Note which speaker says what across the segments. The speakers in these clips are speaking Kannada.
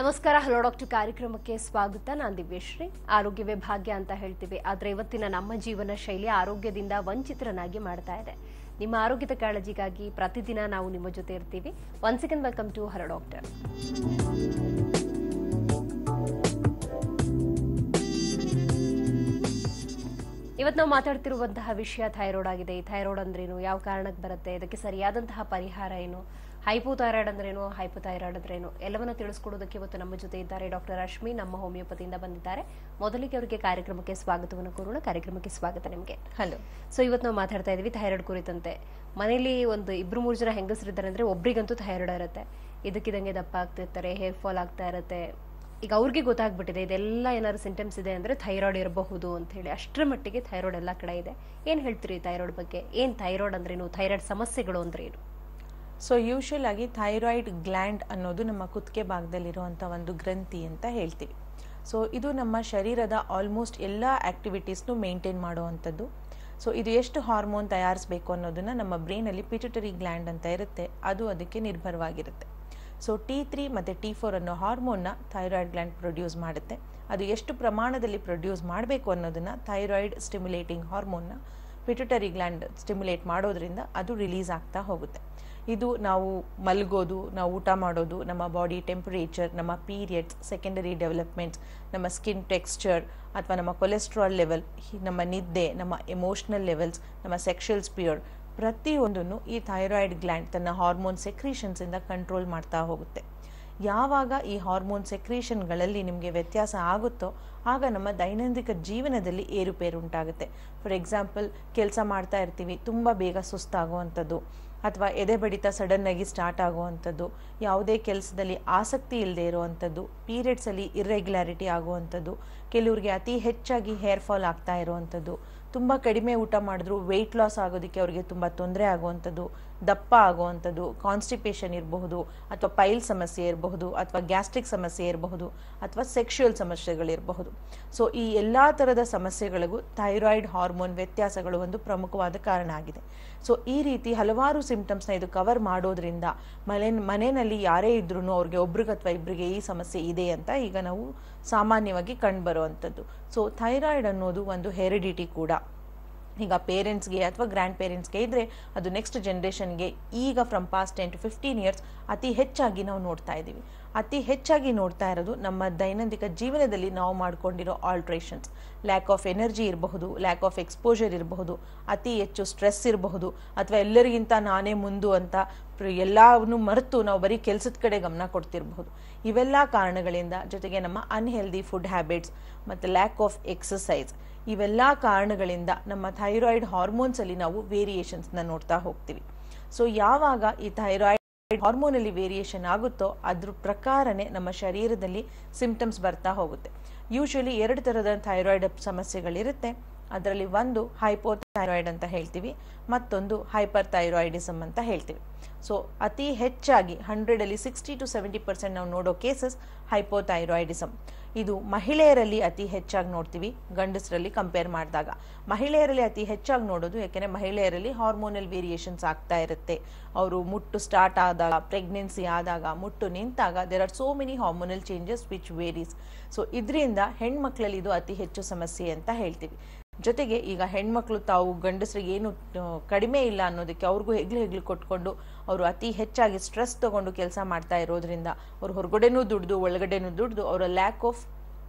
Speaker 1: ನಮಸ್ಕಾರ ಹಲೋ ಡಾಕ್ಟರ್ ಕಾರ್ಯಕ್ರಮಕ್ಕೆ ಸ್ವಾಗತ ನಾನು ದಿವ್ಯಶ್ರೀ ಆರೋಗ್ಯವೇ ಭಾಗ್ಯ ಅಂತ ಹೇಳ್ತೀವಿ ಆದ್ರೆ ಇವತ್ತಿನ ನಮ್ಮ ಜೀವನ ಶೈಲಿ ಆರೋಗ್ಯದಿಂದ ವಂಚಿತರನ್ನಾಗಿ ಮಾಡ್ತಾ ಇದೆ ನಿಮ್ಮ ಆರೋಗ್ಯದ ಕಾಳಜಿಗಾಗಿ ಪ್ರತಿದಿನ ನಾವು ನಿಮ್ಮ ಜೊತೆ ಇರ್ತೀವಿ one second welcome to hello doctor ಇವತ್ತು ನಾವು ಮಾತಾಡ್ತಿರುವಂತಹ ವಿಷಯ ಥೈರಾಯ್ಡ್ ಆಗಿದೆ ಈ ಥೈರಾಯ್ಡ್ ಅಂದ್ರೇನು ಯಾವ ಕಾರಣಕ್ಕೆ ಬರುತ್ತೆ ಇದಕ್ಕೆ ಸರಿಯಾದಂತಹ ಪರಿಹಾರ ಏನು ಹೈಪೋಥೈರಾಯ್ಡ್ ಅಂದ್ರೇನು ಹೈಪೋಥೈರಾಯ್ಡ್ ಅಂದ್ರೇನು ಎಲ್ಲವನ್ನ ತಿಳಿಸ್ಕೊಡೋದಕ್ಕೆ ಇವತ್ತು ನಮ್ಮ ಜೊತೆ ಇದ್ದಾರೆ ಡಾಕ್ಟರ್ ರಶ್ಮಿ ನಮ್ಮ ಹೋಮಿಯೋಪತಿಯಿಂದ ಬಂದಿದ್ದಾರೆ ಮೊದಲಿಗೆ ಅವರಿಗೆ ಕಾರ್ಯಕ್ರಮಕ್ಕೆ ಸ್ವಾಗತವನ್ನು ಕೋರೋಣ ಕಾರ್ಯಕ್ರಮಕ್ಕೆ ಸ್ವಾಗತ ನಿಮಗೆ
Speaker 2: ಹಲೋ
Speaker 1: ಸೊ ಇವತ್ತು ನಾವು ಮಾತಾಡ್ತಾ ಇದೀವಿ ಥೈರಾಯ್ಡ್ ಕುರಿತಂತೆ ಮನೇಲಿ ಒಂದು ಇಬ್ರು ಮೂರು ಜನ ಹೆಂಗಸರಿದ್ದಾರೆ ಅಂದ್ರೆ ಒಬ್ರಿಗಂತೂ ಥೈರಾಯ್ಡ್ ಇರುತ್ತೆ ಇದಕ್ಕಿದಂಗೆ ದಪ್ಪ ಆಗ್ತಿರ್ತಾರೆ ಹೇರ್ ಫಾಲ್ ಆಗ್ತಾ ಇರುತ್ತೆ ಈಗ ಅವ್ರಿಗೆ ಗೊತ್ತಾಗ್ಬಿಟ್ಟಿದೆ ಇದೆಲ್ಲ ಏನಾದ್ರು ಸಿಂಟಮ್ಸ್ ಇದೆ ಅಂದ್ರೆ ಥೈರಾಯ್ಡ್ ಇರಬಹುದು ಅಂತ ಹೇಳಿ ಅಷ್ಟರ ಮಟ್ಟಿಗೆ ಥೈರಾಯ್ಡ್ ಎಲ್ಲ ಕಡೆ ಇದೆ ಏನ್ ಹೇಳ್ತೀರಿ ಥೈರಾಯ್ಡ್ ಬಗ್ಗೆ ಏನ್ ಥೈರಾಯ್ಡ್ ಅಂದ್ರೇನು ಥೈರಾಯ್ಡ್ ಸಮಸ್ಯೆಗಳು ಅಂದ್ರೆ ಏನು
Speaker 2: ಸೊ ಯೂಶುವಲ್ ಆಗಿ ಥೈರಾಯ್ಡ್ ಗ್ಲ್ಯಾಂಡ್ ಅನ್ನೋದು ನಮ್ಮ ಕುತ್ತಿಗೆ ಭಾಗದಲ್ಲಿರುವಂಥ ಒಂದು ಗ್ರಂಥಿ ಅಂತ ಹೇಳ್ತೀವಿ ಸೊ ಇದು ನಮ್ಮ ಶರೀರದ ಆಲ್ಮೋಸ್ಟ್ ಎಲ್ಲ ಆ್ಯಕ್ಟಿವಿಟೀಸ್ನು ಮೇಂಟೈನ್ ಮಾಡುವಂಥದ್ದು ಸೊ ಇದು ಎಷ್ಟು ಹಾರ್ಮೋನ್ ತಯಾರಿಸಬೇಕು ಅನ್ನೋದನ್ನ ನಮ್ಮ ಬ್ರೈನಲ್ಲಿ ಪಿಟ್ಯುಟರಿ ಗ್ಲ್ಯಾಂಡ್ ಅಂತ ಇರುತ್ತೆ ಅದು ಅದಕ್ಕೆ ನಿರ್ಭರವಾಗಿರುತ್ತೆ ಸೊ ಟಿ ತ್ರೀ ಮತ್ತು ಟಿ ಫೋರ್ ಅನ್ನೋ ಹಾರ್ಮೋನ್ನ ಥೈರಾಯ್ಡ್ ಗ್ಲ್ಯಾಂಡ್ ಪ್ರೊಡ್ಯೂಸ್ ಮಾಡುತ್ತೆ ಅದು ಎಷ್ಟು ಪ್ರಮಾಣದಲ್ಲಿ ಪ್ರೊಡ್ಯೂಸ್ ಮಾಡಬೇಕು ಅನ್ನೋದನ್ನು ಥೈರಾಯ್ಡ್ ಸ್ಟಿಮ್ಯುಲೇಟಿಂಗ್ ಹಾರ್ಮೋನ್ನ ಪಿಟ್ಯುಟರಿ ಗ್ಲ್ಯಾಂಡ್ ಸ್ಟಿಮ್ಯುಲೇಟ್ ಮಾಡೋದ್ರಿಂದ ಅದು ರಿಲೀಸ್ ಆಗ್ತಾ ಹೋಗುತ್ತೆ ಇದು ನಾವು ಮಲಗೋದು ನಾವು ಊಟ ಮಾಡೋದು ನಮ್ಮ ಬಾಡಿ ಟೆಂಪರೇಚರ್ ನಮ್ಮ ಪೀರಿಯಡ್ಸ್ ಸೆಕೆಂಡರಿ ಡೆವಲಪ್ಮೆಂಟ್ಸ್ ನಮ್ಮ ಸ್ಕಿನ್ ಟೆಕ್ಸ್ಚರ್ ಅಥವಾ ನಮ್ಮ ಕೊಲೆಸ್ಟ್ರಾಲ್ ಲೆವೆಲ್ ನಮ್ಮ ನಿದ್ದೆ ನಮ್ಮ ಎಮೋಷ್ನಲ್ ಲೆವೆಲ್ಸ್ ನಮ್ಮ ಸೆಕ್ಷುವಲ್ ಸ್ಪಿಯರ್ ಪ್ರತಿಯೊಂದನ್ನು ಈ ಥೈರಾಯ್ಡ್ ಗ್ಲ್ಯಾಂಡ್ ತನ್ನ ಹಾರ್ಮೋನ್ ಸೆಕ್ರೀಷನ್ಸಿಂದ ಕಂಟ್ರೋಲ್ ಮಾಡ್ತಾ ಹೋಗುತ್ತೆ ಯಾವಾಗ ಈ ಹಾರ್ಮೋನ್ ಸೆಕ್ರೀಷನ್ಗಳಲ್ಲಿ ನಿಮಗೆ ವ್ಯತ್ಯಾಸ ಆಗುತ್ತೋ ಆಗ ನಮ್ಮ ದೈನಂದಿನ ಜೀವನದಲ್ಲಿ ಏರುಪೇರು ಉಂಟಾಗುತ್ತೆ ಫಾರ್ ಎಕ್ಸಾಂಪಲ್ ಕೆಲಸ ಮಾಡ್ತಾ ಇರ್ತೀವಿ ತುಂಬ ಬೇಗ ಸುಸ್ತಾಗುವಂಥದ್ದು ಅಥವಾ ಎದೆ ಬಡಿತ ಸಡನ್ನಾಗಿ ಸ್ಟಾರ್ಟ್ ಆಗುವಂಥದ್ದು ಯಾವುದೇ ಕೆಲಸದಲ್ಲಿ ಆಸಕ್ತಿ ಇಲ್ಲದೆ ಇರುವಂಥದ್ದು ಪೀರಿಯಡ್ಸಲ್ಲಿ ಇರ್ರೆಗ್ಯುಲಾರಿಟಿ ಆಗುವಂಥದ್ದು ಕೆಲವ್ರಿಗೆ ಅತಿ ಹೆಚ್ಚಾಗಿ ಹೇರ್ ಫಾಲ್ ಆಗ್ತಾ ಇರುವಂಥದ್ದು ತುಂಬ ಕಡಿಮೆ ಊಟ ಮಾಡಿದ್ರು ವೆಯ್ಟ್ ಲಾಸ್ ಆಗೋದಕ್ಕೆ ಅವರಿಗೆ ತುಂಬ ತೊಂದರೆ ಆಗುವಂಥದ್ದು ದಪ್ಪ ಆಗುವಂಥದ್ದು ಕಾನ್ಸ್ಟಿಪೇಷನ್ ಇರಬಹುದು ಅಥವಾ ಪೈಲ್ ಸಮಸ್ಯೆ ಇರಬಹುದು ಅಥವಾ ಗ್ಯಾಸ್ಟ್ರಿಕ್ ಸಮಸ್ಯೆ ಇರಬಹುದು ಅಥವಾ ಸೆಕ್ಷುವಲ್ ಸಮಸ್ಯೆಗಳಿರಬಹುದು ಸೊ ಈ ಎಲ್ಲ ಥರದ ಸಮಸ್ಯೆಗಳಿಗೂ ಥೈರಾಯ್ಡ್ ಹಾರ್ಮೋನ್ ವ್ಯತ್ಯಾಸಗಳು ಒಂದು ಪ್ರಮುಖವಾದ ಕಾರಣ ಆಗಿದೆ ಸೊ ಈ ರೀತಿ ಹಲವಾರು ಸಿಂಪ್ಟಮ್ಸ್ನ ಇದು ಕವರ್ ಮಾಡೋದ್ರಿಂದ ಮನೆ ಮನೆಯಲ್ಲಿ ಯಾರೇ ಇದ್ರೂ ಅವ್ರಿಗೆ ಒಬ್ರಿಗೆ ಅಥವಾ ಇಬ್ಬರಿಗೆ ಈ ಸಮಸ್ಯೆ ಇದೆ ಅಂತ ಈಗ ನಾವು ಸಾಮಾನ್ಯವಾಗಿ ಕಂಡುಬರುವಂಥದ್ದು ಸೊ ಥೈರಾಯ್ಡ್ ಅನ್ನೋದು ಒಂದು ಹೆರಿಡಿಟಿ ಕೂಡ ಈಗ ಪೇರೆಂಟ್ಸ್ಗೆ ಅಥವಾ ಗ್ರ್ಯಾಂಡ್ ಪೇರೆಂಟ್ಸ್ಗೆ ಇದ್ದರೆ ಅದು ನೆಕ್ಸ್ಟ್ ಜನ್ರೇಷನ್ಗೆ ಈಗ from past ten to fifteen years ಅತಿ ಹೆಚ್ಚಾಗಿ ನಾವು ನೋಡ್ತಾ ಇದ್ದೀವಿ ಅತಿ ಹೆಚ್ಚಾಗಿ ನೋಡ್ತಾ ಇರೋದು ನಮ್ಮ ದೈನಂದಿನ ಜೀವನದಲ್ಲಿ ನಾವು ಮಾಡ್ಕೊಂಡಿರೋ ಆಲ್ಟ್ರೇಷನ್ಸ್ ಲ್ಯಾಕ್ ಆಫ್ ಎನರ್ಜಿ ಇರಬಹುದು ಲ್ಯಾಕ್ ಆಫ್ ಎಕ್ಸ್ಪೋಜರ್ ಇರಬಹುದು ಅತಿ ಹೆಚ್ಚು ಸ್ಟ್ರೆಸ್ ಇರಬಹುದು ಅಥವಾ ಎಲ್ಲರಿಗಿಂತ ನಾನೇ ಮುಂದು ಅಂತ ಎಲ್ಲವನ್ನು ಮರೆತು ನಾವು ಬರೀ ಕೆಲಸದ ಕಡೆ ಗಮನ ಕೊಡ್ತಿರಬಹುದು ಇವೆಲ್ಲ ಕಾರಣಗಳಿಂದ ಜೊತೆಗೆ ನಮ್ಮ ಅನ್ಹೆಲ್ದಿ ಫುಡ್ ಹ್ಯಾಬಿಟ್ಸ್ ಮತ್ತು ಲ್ಯಾಕ್ ಆಫ್ ಎಕ್ಸಸೈಸ್ ಇವೆಲ್ಲ ಕಾರಣಗಳಿಂದ ನಮ್ಮ ಥೈರಾಯ್ಡ್ ಹಾರ್ಮೋನ್ಸಲ್ಲಿ ನಾವು ವೇರಿಯೇಷನ್ಸ್ನ ನೋಡ್ತಾ ಹೋಗ್ತೀವಿ ಸೊ ಯಾವಾಗ ಈ ಥೈರಾಯ್ಡ್ ಹಾರ್ಮೋನಲ್ಲಿ ವೇರಿಯೇಷನ್ ಆಗುತ್ತೋ ಅದ್ರ ಪ್ರಕಾರನೇ ನಮ್ಮ ಶರೀರದಲ್ಲಿ ಸಿಂಪ್ಟಮ್ಸ್ ಬರ್ತಾ ಹೋಗುತ್ತೆ ಯೂಶಲಿ ಎರಡು ಥರದ ಥೈರಾಯ್ಡ್ ಸಮಸ್ಯೆಗಳಿರುತ್ತೆ ಅದರಲ್ಲಿ ಒಂದು ಹೈಪೋಥೈರಾಯ್ಡ್ ಅಂತ ಹೇಳ್ತೀವಿ ಮತ್ತೊಂದು ಹೈಪರ್ ಥೈರಾಯ್ಡಿಸಮ್ ಅಂತ ಹೇಳ್ತೀವಿ ಸೊ ಅತಿ ಹೆಚ್ಚಾಗಿ ಹಂಡ್ರೆಡಲ್ಲಿ ಸಿಕ್ಸ್ಟಿ ಟು ಸೆವೆಂಟಿ ಪರ್ಸೆಂಟ್ ನಾವು ನೋಡೋ ಕೇಸಸ್ ಹೈಪೋಥೈರಾಯ್ಡಿಸಮ್ ಇದು ಮಹಿಳೆಯರಲ್ಲಿ ಅತಿ ಹೆಚ್ಚಾಗಿ ನೋಡ್ತೀವಿ ಗಂಡಸರಲ್ಲಿ ಕಂಪೇರ್ ಮಾಡಿದಾಗ ಮಹಿಳೆಯರಲ್ಲಿ ಅತಿ ಹೆಚ್ಚಾಗಿ ನೋಡೋದು ಯಾಕೆಂದರೆ ಮಹಿಳೆಯರಲ್ಲಿ ಹಾರ್ಮೋನಲ್ ವೇರಿಯೇಷನ್ಸ್ ಆಗ್ತಾ ಇರುತ್ತೆ ಅವರು ಮುಟ್ಟು ಸ್ಟಾರ್ಟ್ ಆದಾಗ ಪ್ರೆಗ್ನೆನ್ಸಿ ಆದಾಗ ಮುಟ್ಟು ನಿಂತಾಗ there are so many hormonal changes which varies so ಇದರಿಂದ ಹೆಣ್ಮಕ್ಳಲ್ಲಿ ಇದು ಅತಿ ಹೆಚ್ಚು ಸಮಸ್ಯೆ ಅಂತ ಹೇಳ್ತೀವಿ ಜೊತೆಗೆ ಈಗ ಹೆಣ್ಮಕ್ಳು ತಾವು ಗಂಡಸರಿಗೆ ಏನು ಕಡಿಮೆ ಇಲ್ಲ ಅನ್ನೋದಕ್ಕೆ ಅವ್ರಿಗೂ ಹೆಗ್ಲು ಹೆಗ್ಲು ಕೊಟ್ಕೊಂಡು ಅವರು ಅತಿ ಹೆಚ್ಚಾಗಿ ಸ್ಟ್ರೆಸ್ ತಗೊಂಡು ಕೆಲಸ ಮಾಡ್ತಾ ಇರೋದ್ರಿಂದ ಅವ್ರು ಹೊರಗಡೆನೂ ದುಡ್ದು ಒಳಗಡೆನೂ ದುಡ್ದು ಅವರ lack of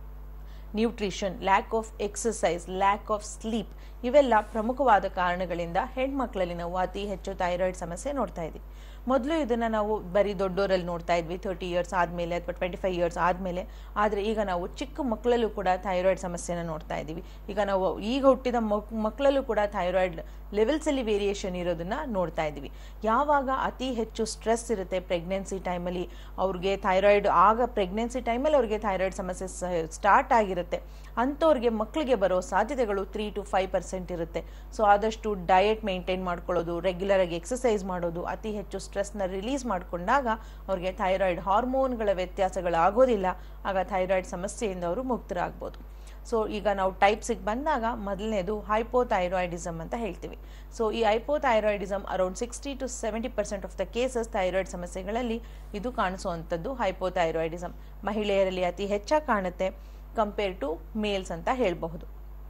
Speaker 2: nutrition lack of exercise lack of sleep ಇವೆಲ್ಲ ಪ್ರಮುಖವಾದ ಕಾರಣಗಳಿಂದ ಹೆಣ್ಮಕ್ಳಲ್ಲಿ ನಾವು ಅತಿ ಹೆಚ್ಚು ಥೈರಾಯ್ಡ್ ಸಮಸ್ಯೆ ನೋಡ್ತಾ ಇದ್ದೀವಿ ಮೊದಲು ಇದನ್ನು ನಾವು ಬರೀ ದೊಡ್ಡೋರಲ್ಲಿ ನೋಡ್ತಾ ಇದ್ವಿ ತರ್ಟಿ ಇಯರ್ಸ್ ಆದಮೇಲೆ ಅಥವಾ ಟ್ವೆಂಟಿ ಫೈವ್ ಇಯರ್ಸ್ ಆದಮೇಲೆ ಆದರೆ ಈಗ ನಾವು ಚಿಕ್ಕ ಮಕ್ಕಳಲ್ಲೂ ಕೂಡ ಥೈರಾಯ್ಡ್ ಸಮಸ್ಯೆನ ನೋಡ್ತಾ ಇದ್ದೀವಿ ಈಗ ನಾವು ಈಗ ಹುಟ್ಟಿದ ಮಕ್ಕಳಲ್ಲೂ ಕೂಡ ಥೈರಾಯ್ಡ್ ಲೆವೆಲ್ಸಲ್ಲಿ ವೇರಿಯೇಷನ್ ಇರೋದನ್ನ ನೋಡ್ತಾ ಇದ್ದೀವಿ ಯಾವಾಗ ಅತಿ ಹೆಚ್ಚು ಸ್ಟ್ರೆಸ್ ಇರುತ್ತೆ ಪ್ರೆಗ್ನೆನ್ಸಿ ಟೈಮಲ್ಲಿ ಅವ್ರಿಗೆ ಥೈರಾಯ್ಡ್ ಆಗ ಪ್ರೆಗ್ನೆನ್ಸಿ ಟೈಮಲ್ಲಿ ಅವ್ರಿಗೆ ಥೈರಾಯ್ಡ್ ಸಮಸ್ಯೆ ಸ್ಟಾರ್ಟ್ ಆಗಿರುತ್ತೆ ಅಂಥವ್ರಿಗೆ ಮಕ್ಕಳಿಗೆ ಬರೋ ಸಾಧ್ಯತೆಗಳು ತ್ರೀ ಟು ಫೈವ್ ಪರ್ಸೆಂಟ್ ಇರುತ್ತೆ ಸೊ ಆದಷ್ಟು ಡಯಟ್ ಮೇಂಟೈನ್ ಮಾಡ್ಕೊಳ್ಳೋದು ರೆಗ್ಯುಲರ್ ಆಗಿ ಎಕ್ಸಸೈಸ್ ಮಾಡೋದು ಅತಿ ಹೆಚ್ಚು ಸ್ಟ್ರೆಸ್ನ ರಿಲೀಸ್ ಮಾಡಿಕೊಂಡಾಗ ಅವ್ರಿಗೆ ಥೈರಾಯ್ಡ್ ಹಾರ್ಮೋನ್ಗಳ ವ್ಯತ್ಯಾಸಗಳಾಗೋದಿಲ್ಲ ಆಗ ಥೈರಾಯ್ಡ್ ಸಮಸ್ಯೆಯಿಂದ ಅವರು ಮುಕ್ತರಾಗ್ಬೋದು ಸೊ ಈಗ ನಾವು ಟೈಪ್ಸಿಗೆ ಬಂದಾಗ ಮೊದಲನೇದು ಹೈಪೋಥೈರಾಯ್ಡಿಸಮ್ ಅಂತ ಹೇಳ್ತೀವಿ ಸೊ ಈ hypothyroidism around sixty to seventy percent of the cases thyroid ಸಮಸ್ಯೆಗಳಲ್ಲಿ ಇದು ಕಾಣಿಸುವಂಥದ್ದು ಹೈಪೋಥೈರಾಯ್ಡಿಸಮ್ ಮಹಿಳೆಯರಲ್ಲಿ ಅತಿ ಹೆಚ್ಚಾಗಿ ಕಾಣುತ್ತೆ ಕಂಪೇರ್ ಟು ಮೇಲ್ಸ್ ಅಂತ ಹೇಳಬಹುದು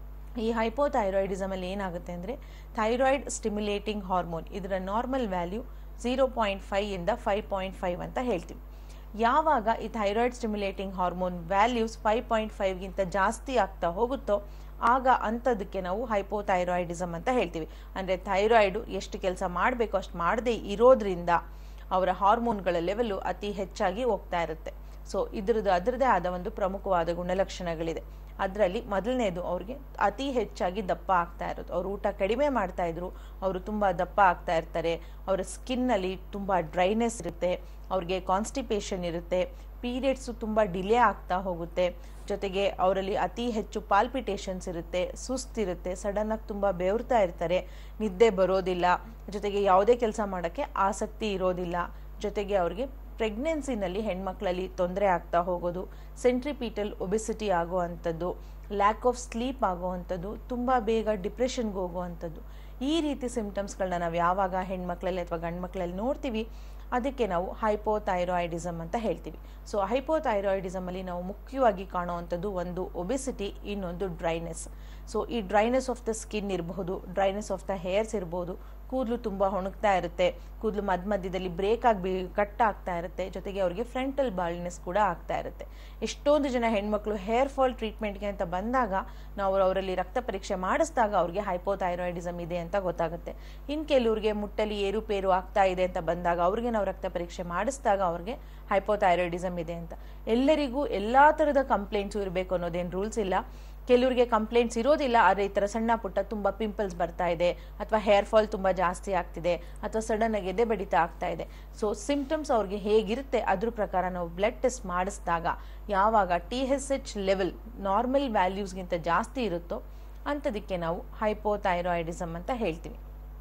Speaker 2: ಈ ಹೈಪೋಥೈರಾಯ್ಡಿಸಮ್ ಅಲ್ಲಿ ಏನಾಗುತ್ತೆ ಅಂದರೆ ಥೈರಾಯ್ಡ್ ಸ್ಟಿಮ್ಯುಲೇಟಿಂಗ್ ಹಾರ್ಮೋನ್ ಇದರ normal value zero point five ಇಂದ ಫೈವ್ ಪಾಯಿಂಟ್ ಫೈವ್ ಅಂತ ಹೇಳ್ತೀವಿ ಯಾವಾಗ ಈ thyroid stimulating hormone values five point ಫೈವ್ಗಿಂತ ಜಾಸ್ತಿ ಆಗ್ತಾ ಹೋಗುತ್ತೋ ಆಗ ಅಂಥದಕ್ಕೆ ನಾವು ಹೈಪೋಥೈರಾಯ್ಡಿಸಮ್ ಅಂತ ಹೇಳ್ತೀವಿ ಅಂದರೆ ಥೈರಾಯ್ಡು ಎಷ್ಟು ಕೆಲಸ ಮಾಡಬೇಕು ಅಷ್ಟು ಮಾಡದೇ ಇರೋದ್ರಿಂದ ಅವರ ಹಾರ್ಮೋನ್ಗಳ ಲೆವೆಲ್ಲು ಅತಿ ಹೆಚ್ಚಾಗಿ ಹೋಗ್ತಾ ಇರುತ್ತೆ ಸೊ ಇದ್ರದ್ದು ಅದರದೇ ಆದ ಒಂದು ಪ್ರಮುಖವಾದ ಗುಣಲಕ್ಷಣಗಳಿದೆ ಅದರಲ್ಲಿ ಮೊದಲನೇದು ಅವ್ರಿಗೆ ಅತಿ ಹೆಚ್ಚಾಗಿ ದಪ್ಪ ಆಗ್ತಾ ಇರೋದು ಅವ್ರು ಊಟ ಕಡಿಮೆ ಮಾಡ್ತಾ ಇದ್ರು ಅವರು ತುಂಬ ದಪ್ಪ ಆಗ್ತಾ ಇರ್ತಾರೆ ಅವರ ಸ್ಕಿನ್ನಲ್ಲಿ ತುಂಬ ಡ್ರೈನೆಸ್ ಇರುತ್ತೆ ಅವ್ರಿಗೆ ಕಾನ್ಸ್ಟಿಪೇಷನ್ ಇರುತ್ತೆ ಪೀರಿಯಡ್ಸು ತುಂಬ ಡಿಲೇ ಆಗ್ತಾ ಹೋಗುತ್ತೆ ಜೊತೆಗೆ ಅವರಲ್ಲಿ ಅತಿ ಹೆಚ್ಚು ಪಾಲ್ಪಿಟೇಷನ್ಸ್ ಇರುತ್ತೆ ಸುಸ್ತಿರುತ್ತೆ ಸಡನ್ನಾಗಿ ತುಂಬ ಬೆವರ್ತಾ ಇರ್ತಾರೆ ನಿದ್ದೆ ಬರೋದಿಲ್ಲ ಜೊತೆಗೆ ಯಾವುದೇ ಕೆಲಸ ಮಾಡೋಕ್ಕೆ ಆಸಕ್ತಿ ಇರೋದಿಲ್ಲ ಜೊತೆಗೆ ಅವ್ರಿಗೆ ಪ್ರೆಗ್ನೆನ್ಸಿನಲ್ಲಿ ಹೆಣ್ಮಕ್ಳಲ್ಲಿ ತೊಂದರೆ ಆಗ್ತಾ ಹೋಗೋದು ಸೆಂಟ್ರಿಪೀಟಲ್ ಒಬಿಸಿಟಿ ಆಗುವಂಥದ್ದು ಲ್ಯಾಕ್ ಆಫ್ ಸ್ಲೀಪ್ ಆಗುವಂಥದ್ದು ತುಂಬ ಬೇಗ ಡಿಪ್ರೆಷನ್ಗೆ ಹೋಗುವಂಥದ್ದು ಈ ರೀತಿ ಸಿಂಪ್ಟಮ್ಸ್ಗಳನ್ನ ನಾವು ಯಾವಾಗ ಹೆಣ್ಮಕ್ಳಲ್ಲಿ ಅಥವಾ ಗಂಡು ಮಕ್ಕಳಲ್ಲಿ ನೋಡ್ತೀವಿ ಅದಕ್ಕೆ ನಾವು ಹೈಪೋಥೈರಾಯ್ಡಿಸಮ್ ಅಂತ ಹೇಳ್ತೀವಿ ಸೊ ಹೈಪೋಥೈರಾಯ್ಡಿಸಮಲ್ಲಿ ನಾವು ಮುಖ್ಯವಾಗಿ ಕಾಣುವಂಥದ್ದು ಒಂದು ಒಬಿಸಿಟಿ ಇನ್ನೊಂದು ಡ್ರೈನೆಸ್ ಸೊ ಈ ಡ್ರೈನೆಸ್ ಆಫ್ ದ ಸ್ಕಿನ್ ಇರಬಹುದು ಡ್ರೈನೆಸ್ ಆಫ್ ದ ಹೇರ್ಸ್ ಇರ್ಬೋದು ಕೂದಲು ತುಂಬ ಒಣಗ್ತಾ ಇರುತ್ತೆ ಕೂದಲು ಮಧ್ಯ ಮಧ್ಯದಲ್ಲಿ ಬ್ರೇಕ್ ಆಗಿ ಕಟ್ ಆಗ್ತಾ ಇರುತ್ತೆ ಜೊತೆಗೆ ಅವರಿಗೆ ಫ್ರಂಟಲ್ ಬಾಲ್ನೆಸ್ ಕೂಡ ಆಗ್ತಾ ಇರುತ್ತೆ ಎಷ್ಟೊಂದು ಜನ ಹೆಣ್ಮಕ್ಳು ಹೇರ್ ಫಾಲ್ ಟ್ರೀಟ್ಮೆಂಟ್ಗೆ ಅಂತ ಬಂದಾಗ ನಾವು ಅವರಲ್ಲಿ ರಕ್ತ ಪರೀಕ್ಷೆ ಮಾಡಿಸಿದಾಗ ಅವ್ರಿಗೆ ಹೈಪೋಥೈರಾಯ್ಡಿಸಮ್ ಇದೆ ಅಂತ ಗೊತ್ತಾಗುತ್ತೆ ಇನ್ನು ಕೆಲವ್ರಿಗೆ ಮುಟ್ಟಲ್ಲಿ ಏರುಪೇರು ಆಗ್ತಾ ಇದೆ ಅಂತ ಬಂದಾಗ ಅವ್ರಿಗೆ ನಾವು ರಕ್ತ ಪರೀಕ್ಷೆ ಮಾಡಿಸಿದಾಗ ಅವ್ರಿಗೆ ಹೈಪೋಥೈರಾಯ್ಡಿಸಮ್ ಇದೆ ಅಂತ ಎಲ್ಲರಿಗೂ ಎಲ್ಲ ಥರದ ಕಂಪ್ಲೇಂಟ್ಸು ಇರಬೇಕು ಅನ್ನೋದೇನು ರೂಲ್ಸ್ ಇಲ್ಲ ಕೆಲವರಿಗೆ ಕಂಪ್ಲೇಂಟ್ಸ್ ಇರೋದಿಲ್ಲ ಆದರೆ ಈ ಥರ ಸಣ್ಣ ಪುಟ್ಟ ತುಂಬ ಪಿಂಪಲ್ಸ್ ಬರ್ತಾ ಇದೆ ಅಥವಾ ಹೇರ್ ಫಾಲ್ ತುಂಬ ಜಾಸ್ತಿ ಆಗ್ತಿದೆ ಅಥವಾ ಸಡನ್ ಆಗಿ ಎದೆ ಬಡಿತ ಆಗ್ತಾ ಇದೆ ಸೊ ಸಿಂಪ್ಟಮ್ಸ್ ಅವ್ರಿಗೆ ಹೇಗಿರುತ್ತೆ ಅದ್ರ ಪ್ರಕಾರ ನಾವು ಬ್ಲಡ್ ಟೆಸ್ಟ್ ಮಾಡಿಸಿದಾಗ ಯಾವಾಗ T S H level normal ವ್ಯಾಲ್ಯೂಸ್ಗಿಂತ ಜಾಸ್ತಿ ಇರುತ್ತೋ ಅಂಥದಕ್ಕೆ ನಾವು ಹೈಪೋಥೈರಾಯ್ಡಿಸಮ್ ಅಂತ ಹೇಳ್ತೀವಿ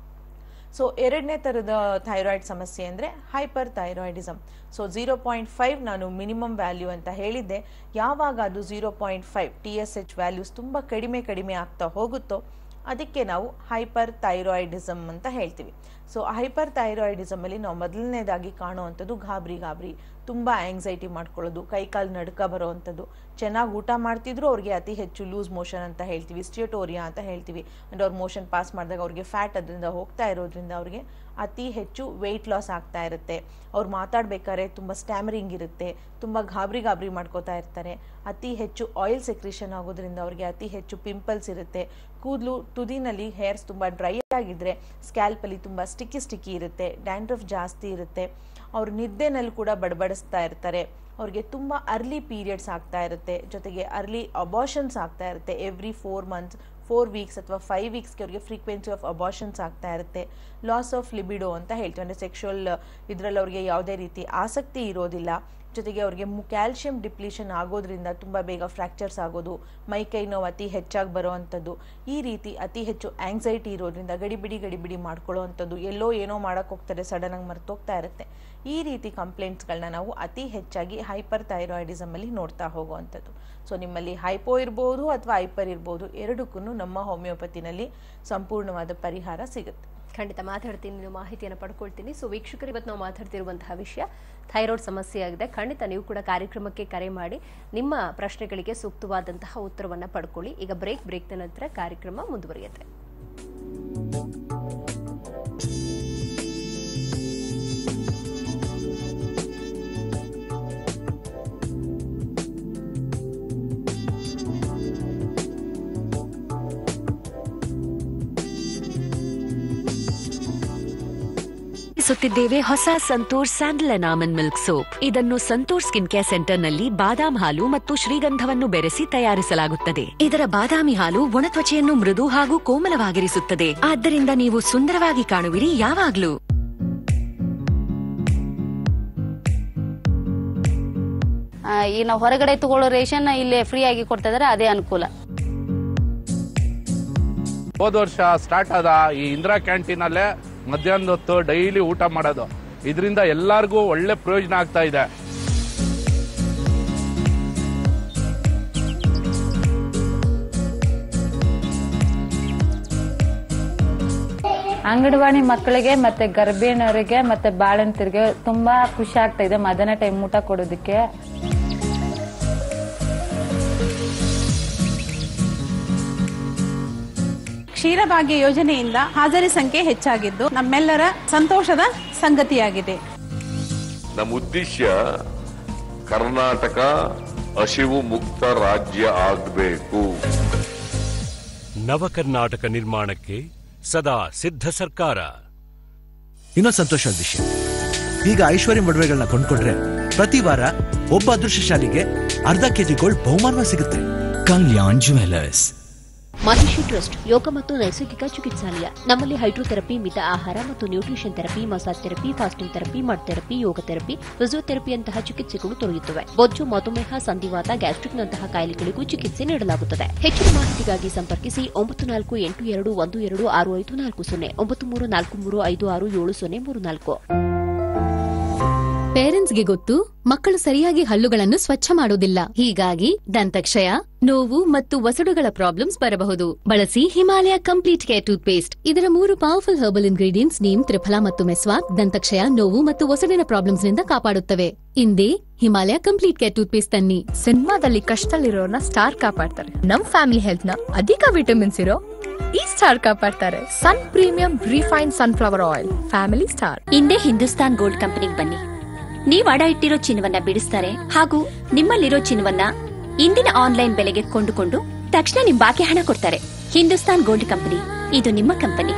Speaker 2: ಸೊ ಎರಡನೇ ಥರದ ಥೈರಾಯ್ಡ್ ಸಮಸ್ಯೆ ಅಂದರೆ hyperthyroidism so zero point five ನಾನು ಮಿನಿಮಮ್ ವ್ಯಾಲ್ಯೂ ಅಂತ ಹೇಳಿದ್ದೆ ಯಾವಾಗ ಅದು zero point five T S H values ತುಂಬ ಕಡಿಮೆ ಕಡಿಮೆ ಆಗ್ತಾ ಹೋಗುತ್ತೋ ಅದಕ್ಕೆ ನಾವು ಹೈಪರ್ ಥೈರಾಯ್ಡಿಸಮ್ ಅಂತ ಹೇಳ್ತೀವಿ ಸೊ ಹೈಪರ್ ಥೈರಾಯ್ಡಿಸಮಲ್ಲಿ ನಾವು ಮೊದಲನೇದಾಗಿ ಕಾಣುವಂಥದ್ದು ಗಾಬರಿ ಗಾಬರಿ ತುಂಬ ಆಂಗ್ಸೈಟಿ ಮಾಡ್ಕೊಳ್ಳೋದು ಕೈಕಾಲು ನಡ್ಕ ಬರೋವಂಥದ್ದು ಚೆನ್ನಾಗಿ ಊಟ ಮಾಡ್ತಿದ್ರು ಅವ್ರಿಗೆ ಅತಿ ಹೆಚ್ಚು ಲೂಸ್ ಮೋಷನ್ ಅಂತ ಹೇಳ್ತೀವಿ ಸ್ಟಿಯೋಟೋರಿಯಾ ಅಂತ ಹೇಳ್ತೀವಿ ಅಂದರೆ ಅವ್ರ ಮೋಷನ್ ಪಾಸ್ ಮಾಡಿದಾಗ ಅವ್ರಿಗೆ ಫ್ಯಾಟ್ ಅದರಿಂದ ಹೋಗ್ತಾ ಇರೋದ್ರಿಂದ ಅವ್ರಿಗೆ ಅತಿ ಹೆಚ್ಚು ವೆಯ್ಟ್ ಲಾಸ್ ಆಗ್ತಾ ಇರುತ್ತೆ ಅವ್ರು ಮಾತಾಡ್ಬೇಕಾದ್ರೆ ತುಂಬ ಸ್ಟ್ಯಾಮರಿಂಗ್ ಇರುತ್ತೆ ತುಂಬ ಗಾಬರಿ ಗಾಬರಿ ಮಾಡ್ಕೋತಾ ಇರ್ತಾರೆ ಅತಿ ಹೆಚ್ಚು ಆಯಿಲ್ ಸೆಕ್ರೇಷನ್ ಆಗೋದ್ರಿಂದ ಅವ್ರಿಗೆ ಅತಿ ಹೆಚ್ಚು ಪಿಂಪಲ್ಸ್ ಇರುತ್ತೆ ಕೂದಲು ತುದಿನಲ್ಲಿ ಹೇರ್ಸ್ ತುಂಬ ಡ್ರೈ ಆಗಿದ್ರೆ ಸ್ಕ್ಯಾಲ್ಪಲ್ಲಿ ತುಂಬ ಸ್ಟಿಕ್ಕಿ ಸ್ಟಿಕ್ಕಿ ಇರುತ್ತೆ ಡ್ಯಾಂಡ್ರಫ್ ಜಾಸ್ತಿ ಇರುತ್ತೆ ಅವ್ರ ನಿದ್ದೆನಲ್ಲಿ ಕೂಡ ಬಡಬಡಿಸ್ತಾ ಇರ್ತಾರೆ ಅವ್ರಿಗೆ ತುಂಬ ಅರ್ಲಿ ಪೀರಿಯಡ್ಸ್ ಆಗ್ತಾ ಇರುತ್ತೆ ಜೊತೆಗೆ ಅರ್ಲಿ ಅಬಾಷನ್ಸ್ ಆಗ್ತಾ ಇರುತ್ತೆ every four months four weeks ಅಥವಾ ಫೈವ್ ವೀಕ್ಸ್ಗೆ ಅವ್ರಿಗೆ ಫ್ರೀಕ್ವೆನ್ಸಿ ಆಫ್ ಅಬಾಷನ್ಸ್ ಆಗ್ತಾ ಇರುತ್ತೆ ಲಾಸ್ ಆಫ್ ಲಿಬಿಡೋ ಅಂತ ಹೇಳ್ತೀವಿ ಅಂದರೆ ಸೆಕ್ಷುವಲ್ ಇದರಲ್ಲಿ ಅವ್ರಿಗೆ ಯಾವುದೇ ರೀತಿ ಆಸಕ್ತಿ ಇರೋದಿಲ್ಲ ಜೊತೆಗೆ ಅವ್ರಿಗೆ ಕ್ಯಾಲ್ಶಿಯಂ ಡಿಪ್ಲೀಷನ್ ಆಗೋದ್ರಿಂದ ತುಂಬ ಬೇಗ ಫ್ರ್ಯಾಕ್ಚರ್ಸ್ ಆಗೋದು ಮೈ ಕೈ ನೋವು ಅತಿ ಹೆಚ್ಚಾಗಿ ಬರೋವಂಥದ್ದು ಈ ರೀತಿ ಅತಿ ಹೆಚ್ಚು ಆಂಗ್ಸೈಟಿ ಇರೋದ್ರಿಂದ ಗಡಿಬಿಡಿ ಗಡಿಬಿಡಿ ಮಾಡ್ಕೊಳ್ಳೋವಂಥದ್ದು ಎಲ್ಲೋ ಏನೋ ಮಾಡೋಕ್ಕೆ ಹೋಗ್ತಾರೆ ಸಡನ್ನಾಗಿ ಮರ್ತೋಗ್ತಾ ಇರುತ್ತೆ ಈ ರೀತಿ ಕಂಪ್ಲೇಂಟ್ಸ್ಗಳನ್ನ ನಾವು ಅತಿ ಹೆಚ್ಚಾಗಿ ಹೈಪರ್ ಥೈರಾಯ್ಡಿಸಮಲ್ಲಿ ನೋಡ್ತಾ ಹೋಗುವಂಥದ್ದು ಸೊ ನಿಮ್ಮಲ್ಲಿ ಹೈಪೋ ಇರ್ಬೋದು ಅಥವಾ ಹೈಪರ್ ಇರ್ಬೋದು ಎರಡಕ್ಕೂ ನಮ್ಮ ಹೋಮಿಯೋಪತಿನಲ್ಲಿ ಸಂಪೂರ್ಣವಾದ ಪರಿಹಾರ ಸಿಗುತ್ತೆ
Speaker 1: ಖಂಡಿತ ಮಾತಾಡ್ತೀನಿ ನೀವು ಮಾಹಿತಿಯನ್ನು ಪಡ್ಕೊಳ್ತೀನಿ ಸೊ ವೀಕ್ಷಕರು ಇವತ್ತು ನಾವು ಮಾತಾಡ್ತಿರುವಂತಹ ವಿಷಯ ಥೈರಾಯ್ಡ್ ಸಮಸ್ಯೆ ಆಗಿದೆ ಖಂಡಿತ ನೀವು ಕೂಡ ಕಾರ್ಯಕ್ರಮಕ್ಕೆ ಕರೆ ಮಾಡಿ ನಿಮ್ಮ ಪ್ರಶ್ನೆಗಳಿಗೆ ಸೂಕ್ತವಾದಂತಹ ಉತ್ತರವನ್ನು ಪಡ್ಕೊಳ್ಳಿ ಈಗ ಬ್ರೇಕ್ ಬ್ರೇಕ್ನ ನಂತರ ಕಾರ್ಯಕ್ರಮ ಮುಂದುವರಿಯುತ್ತೆ
Speaker 3: ಸುತ್ತಿದ್ದೇವೆ ಹೊಸ Santoor sandal and almond milk soap ಇದನ್ನು ಸಂತೂರ್ ಸ್ಕಿನ್ ಕೇರ್ ಸೆಂಟರ್ನಲ್ಲಿ ಬಾದಾಮ್ ಹಾಲು ಮತ್ತು ಶ್ರೀಗಂಧವನ್ನು ಬೆರೆಸಿ ತಯಾರಿಸಲಾಗುತ್ತದೆ ಇದರ ಬಾದಾಮಿ ಹಾಲು ಒಣತ್ವಚೆಯನ್ನು ಮೃದು ಹಾಗೂ ಕೋಮಲವಾಗಿರಿಸುತ್ತದೆ ಆದ್ದರಿಂದ ನೀವು ಸುಂದರವಾಗಿ ಕಾಣುವಿರಿ ಯಾವಾಗ್ಲೂ
Speaker 4: ಆ, ಈಗ ನಾವು ಹೊರಗಡೆ ತಗೊಳ್ಳೋ ರೇಷನ್ ಇಲ್ಲಿ ಫ್ರೀ ಆಗಿ ಕೊಡ್ತಾ ಇದಾರೆ ಅದೇ ಅನುಕೂಲ
Speaker 5: ಹೋದ ವರ್ಷ ಸ್ಟಾರ್ಟ್ ಆದ ಈ ಇಂದಿರಾ ಕ್ಯಾಂಟೀನ್ ಅಲ್ಲೇ ಮಧ್ಯಾಹ್ನದ ಹೊತ್ತು ಡೈಲಿ ಊಟ ಮಾಡೋದು ಇದರಿಂದ ಎಲ್ಲರಿಗೂ ಒಳ್ಳೆ ಪ್ರಯೋಜನ ಆಗ್ತಾ ಇದೆ
Speaker 6: ಅಂಗನವಾಡಿ ಮಕ್ಕಳಿಗೆ ಮತ್ತೆ ಗರ್ಭಿಣಿಯರಿಗೆ ಮತ್ತೆ ಬಾಳಂತಿರಿಗೆ ತುಂಬಾ ಖುಷಿ ಆಗ್ತಾ ಇದೆ ಮಧ್ಯಾಹ್ನ ಟೈಮ್ ಊಟ ಕೊಡೋದಕ್ಕೆ
Speaker 7: ಕ್ಷೀರಭಾಗ್ಯ ಯೋಜನೆಯಿಂದ ಹಾಜರಿ ಸಂಖ್ಯೆ ಹೆಚ್ಚಾಗಿದ್ದು ನಮ್ಮೆಲ್ಲರ ಸಂತೋಷದ ಸಂಗತಿಯಾಗಿದೆ
Speaker 8: ನಮ್ಮ ಉದ್ದೇಶ ಕರ್ನಾಟಕ ಹಸಿವು ಮುಕ್ತ ರಾಜ್ಯ ಆಗಬೇಕು
Speaker 9: ನವ ಕರ್ನಾಟಕ ನಿರ್ಮಾಣಕ್ಕೆ ಸದಾ ಸಿದ್ಧ ಸರ್ಕಾರ
Speaker 10: ಇನ್ನೊಂದು ಸಂತೋಷದ ವಿಷಯ ಈಗ ಐಶ್ವರ್ಯ ಒಡವೆಗಳನ್ನ ಕೊಂಡ್ಕೊಂಡ್ರೆ ಪ್ರತಿ ವಾರ ಒಬ್ಬ ಅದೃಷ್ಟಶಾಲಿಗೆ ಅರ್ಧ ಕೆಜಿ ಗೋಲ್ಡ್ ಬಹುಮಾನ ಸಿಗುತ್ತೆ ಕಲ್ಯಾಣ್ ಜ್ಯುವೆಲರ್ಸ್
Speaker 11: ಮಹಿಷಿ ಟ್ರಸ್ಟ್ ಯೋಗ ಮತ್ತು ನೈಸರ್ಗಿಕ ಚಿಕಿತ್ಸಾಲಯ ನಮ್ಮಲ್ಲಿ ಹೈಡ್ರೋಥೆರಪಿ ಮಿತ ಆಹಾರ ಮತ್ತು nutrition therapy massage therapy fasting therapy mud therapy yoga therapy ಫಿಸಿಯೋಥೆರಪಿಯಂತಹ ಚಿಕಿತ್ಸೆಗಳು ದೊರೆಯುತ್ತವೆ ಬೊಜ್ಜು ಮಧುಮೇಹ ಸಂಧಿವಾತ ಗ್ಯಾಸ್ಟ್ರಿಕ್ನಂತಹ ಕಾಯಿಲೆಗಳಿಗೂ ಚಿಕಿತ್ಸೆ ನೀಡಲಾಗುತ್ತದೆ ಹೆಚ್ಚಿನ ಮಾಹಿತಿಗಾಗಿ ಸಂಪರ್ಕಿಸಿ ಒಂಬತ್ತು ನಾಲ್ಕು ಎಂಟು ಎರಡು ಒಂದು ಎರಡು ಆರು ಐದು ನಾಲ್ಕು ಸೊನ್ನೆ ಒಂಬತ್ತು ಮೂರು ನಾಲ್ಕು ಮೂರು ಐದು ಆರು ಏಳು ಸೊನ್ನೆ ಮೂರು ನಾಲ್ಕು
Speaker 12: ಪೇರೆಂಟ್ಸ್ಗೆ ಗೊತ್ತು ಮಕ್ಕಳು ಸರಿಯಾಗಿ ಹಲ್ಲುಗಳನ್ನು ಸ್ವಚ್ಛ ಮಾಡೋದಿಲ್ಲ ಹೀಗಾಗಿ ದಂತಕ್ಷಯ ನೋವು ಮತ್ತು ವಸಡುಗಳ ಪ್ರಾಬ್ಲಮ್ಸ್ ಬರಬಹುದು ಬಳಸಿ Himalaya complete care toothpaste ಇದರ ಮೂರು powerful herbal ingredients neem triphala ಮತ್ತು ಮೆಸ್ವಾಕ್ ದಂತಕ್ಷಯ ನೋವು ಮತ್ತು ವಸಡಿನ ಪ್ರಾಬ್ಲಮ್ಸ್ ನಿಂದ ಕಾಪಾಡುತ್ತವೆ ಇಂದೇ Himalaya complete care toothpaste ತನ್ನಿ
Speaker 13: ಸಿನಿಮಾದಲ್ಲಿ ಕಷ್ಟದಲ್ಲಿರೋರ್ನ ಸ್ಟಾರ್ ಕಾಪಾಡ್ತಾರೆ ನಮ್ ಫ್ಯಾಮಿಲಿ ಹೆಲ್ತ್ ನ ಅಧಿಕ ವಿಟಮಿನ್ಸ್ ಇರೋ ಈ ಸ್ಟಾರ್ ಕಾಪಾಡ್ತಾರೆ sun premium refine sunflower oil family star
Speaker 14: ಹಿಂದೆ ಹಿಂದೂಸ್ತಾನ್ ಗೋಲ್ಡ್ ಕಂಪನಿಗೆ ಬನ್ನಿ ನೀವ್ ಅಡ ಇಟ್ಟಿರೋ ಚಿನ್ನವನ್ನ ಬಿಡಿಸ್ತಾರೆ ಹಾಗೂ ನಿಮ್ಮಲ್ಲಿರೋ ಚಿನ್ನವನ್ನ ಇಂದಿನ ಆನ್ಲೈನ್ ಬೆಲೆಗೆ ಕೊಂಡುಕೊಂಡು ತಕ್ಷಣ ನಿಮ್ ಬಾಕಿ ಹಣ ಕೊಡ್ತಾರೆ ಹಿಂದೂಸ್ತಾನ್ ಗೋಲ್ಡ್ ಕಂಪನಿ ಇದು ನಿಮ್ಮ ಕಂಪನಿ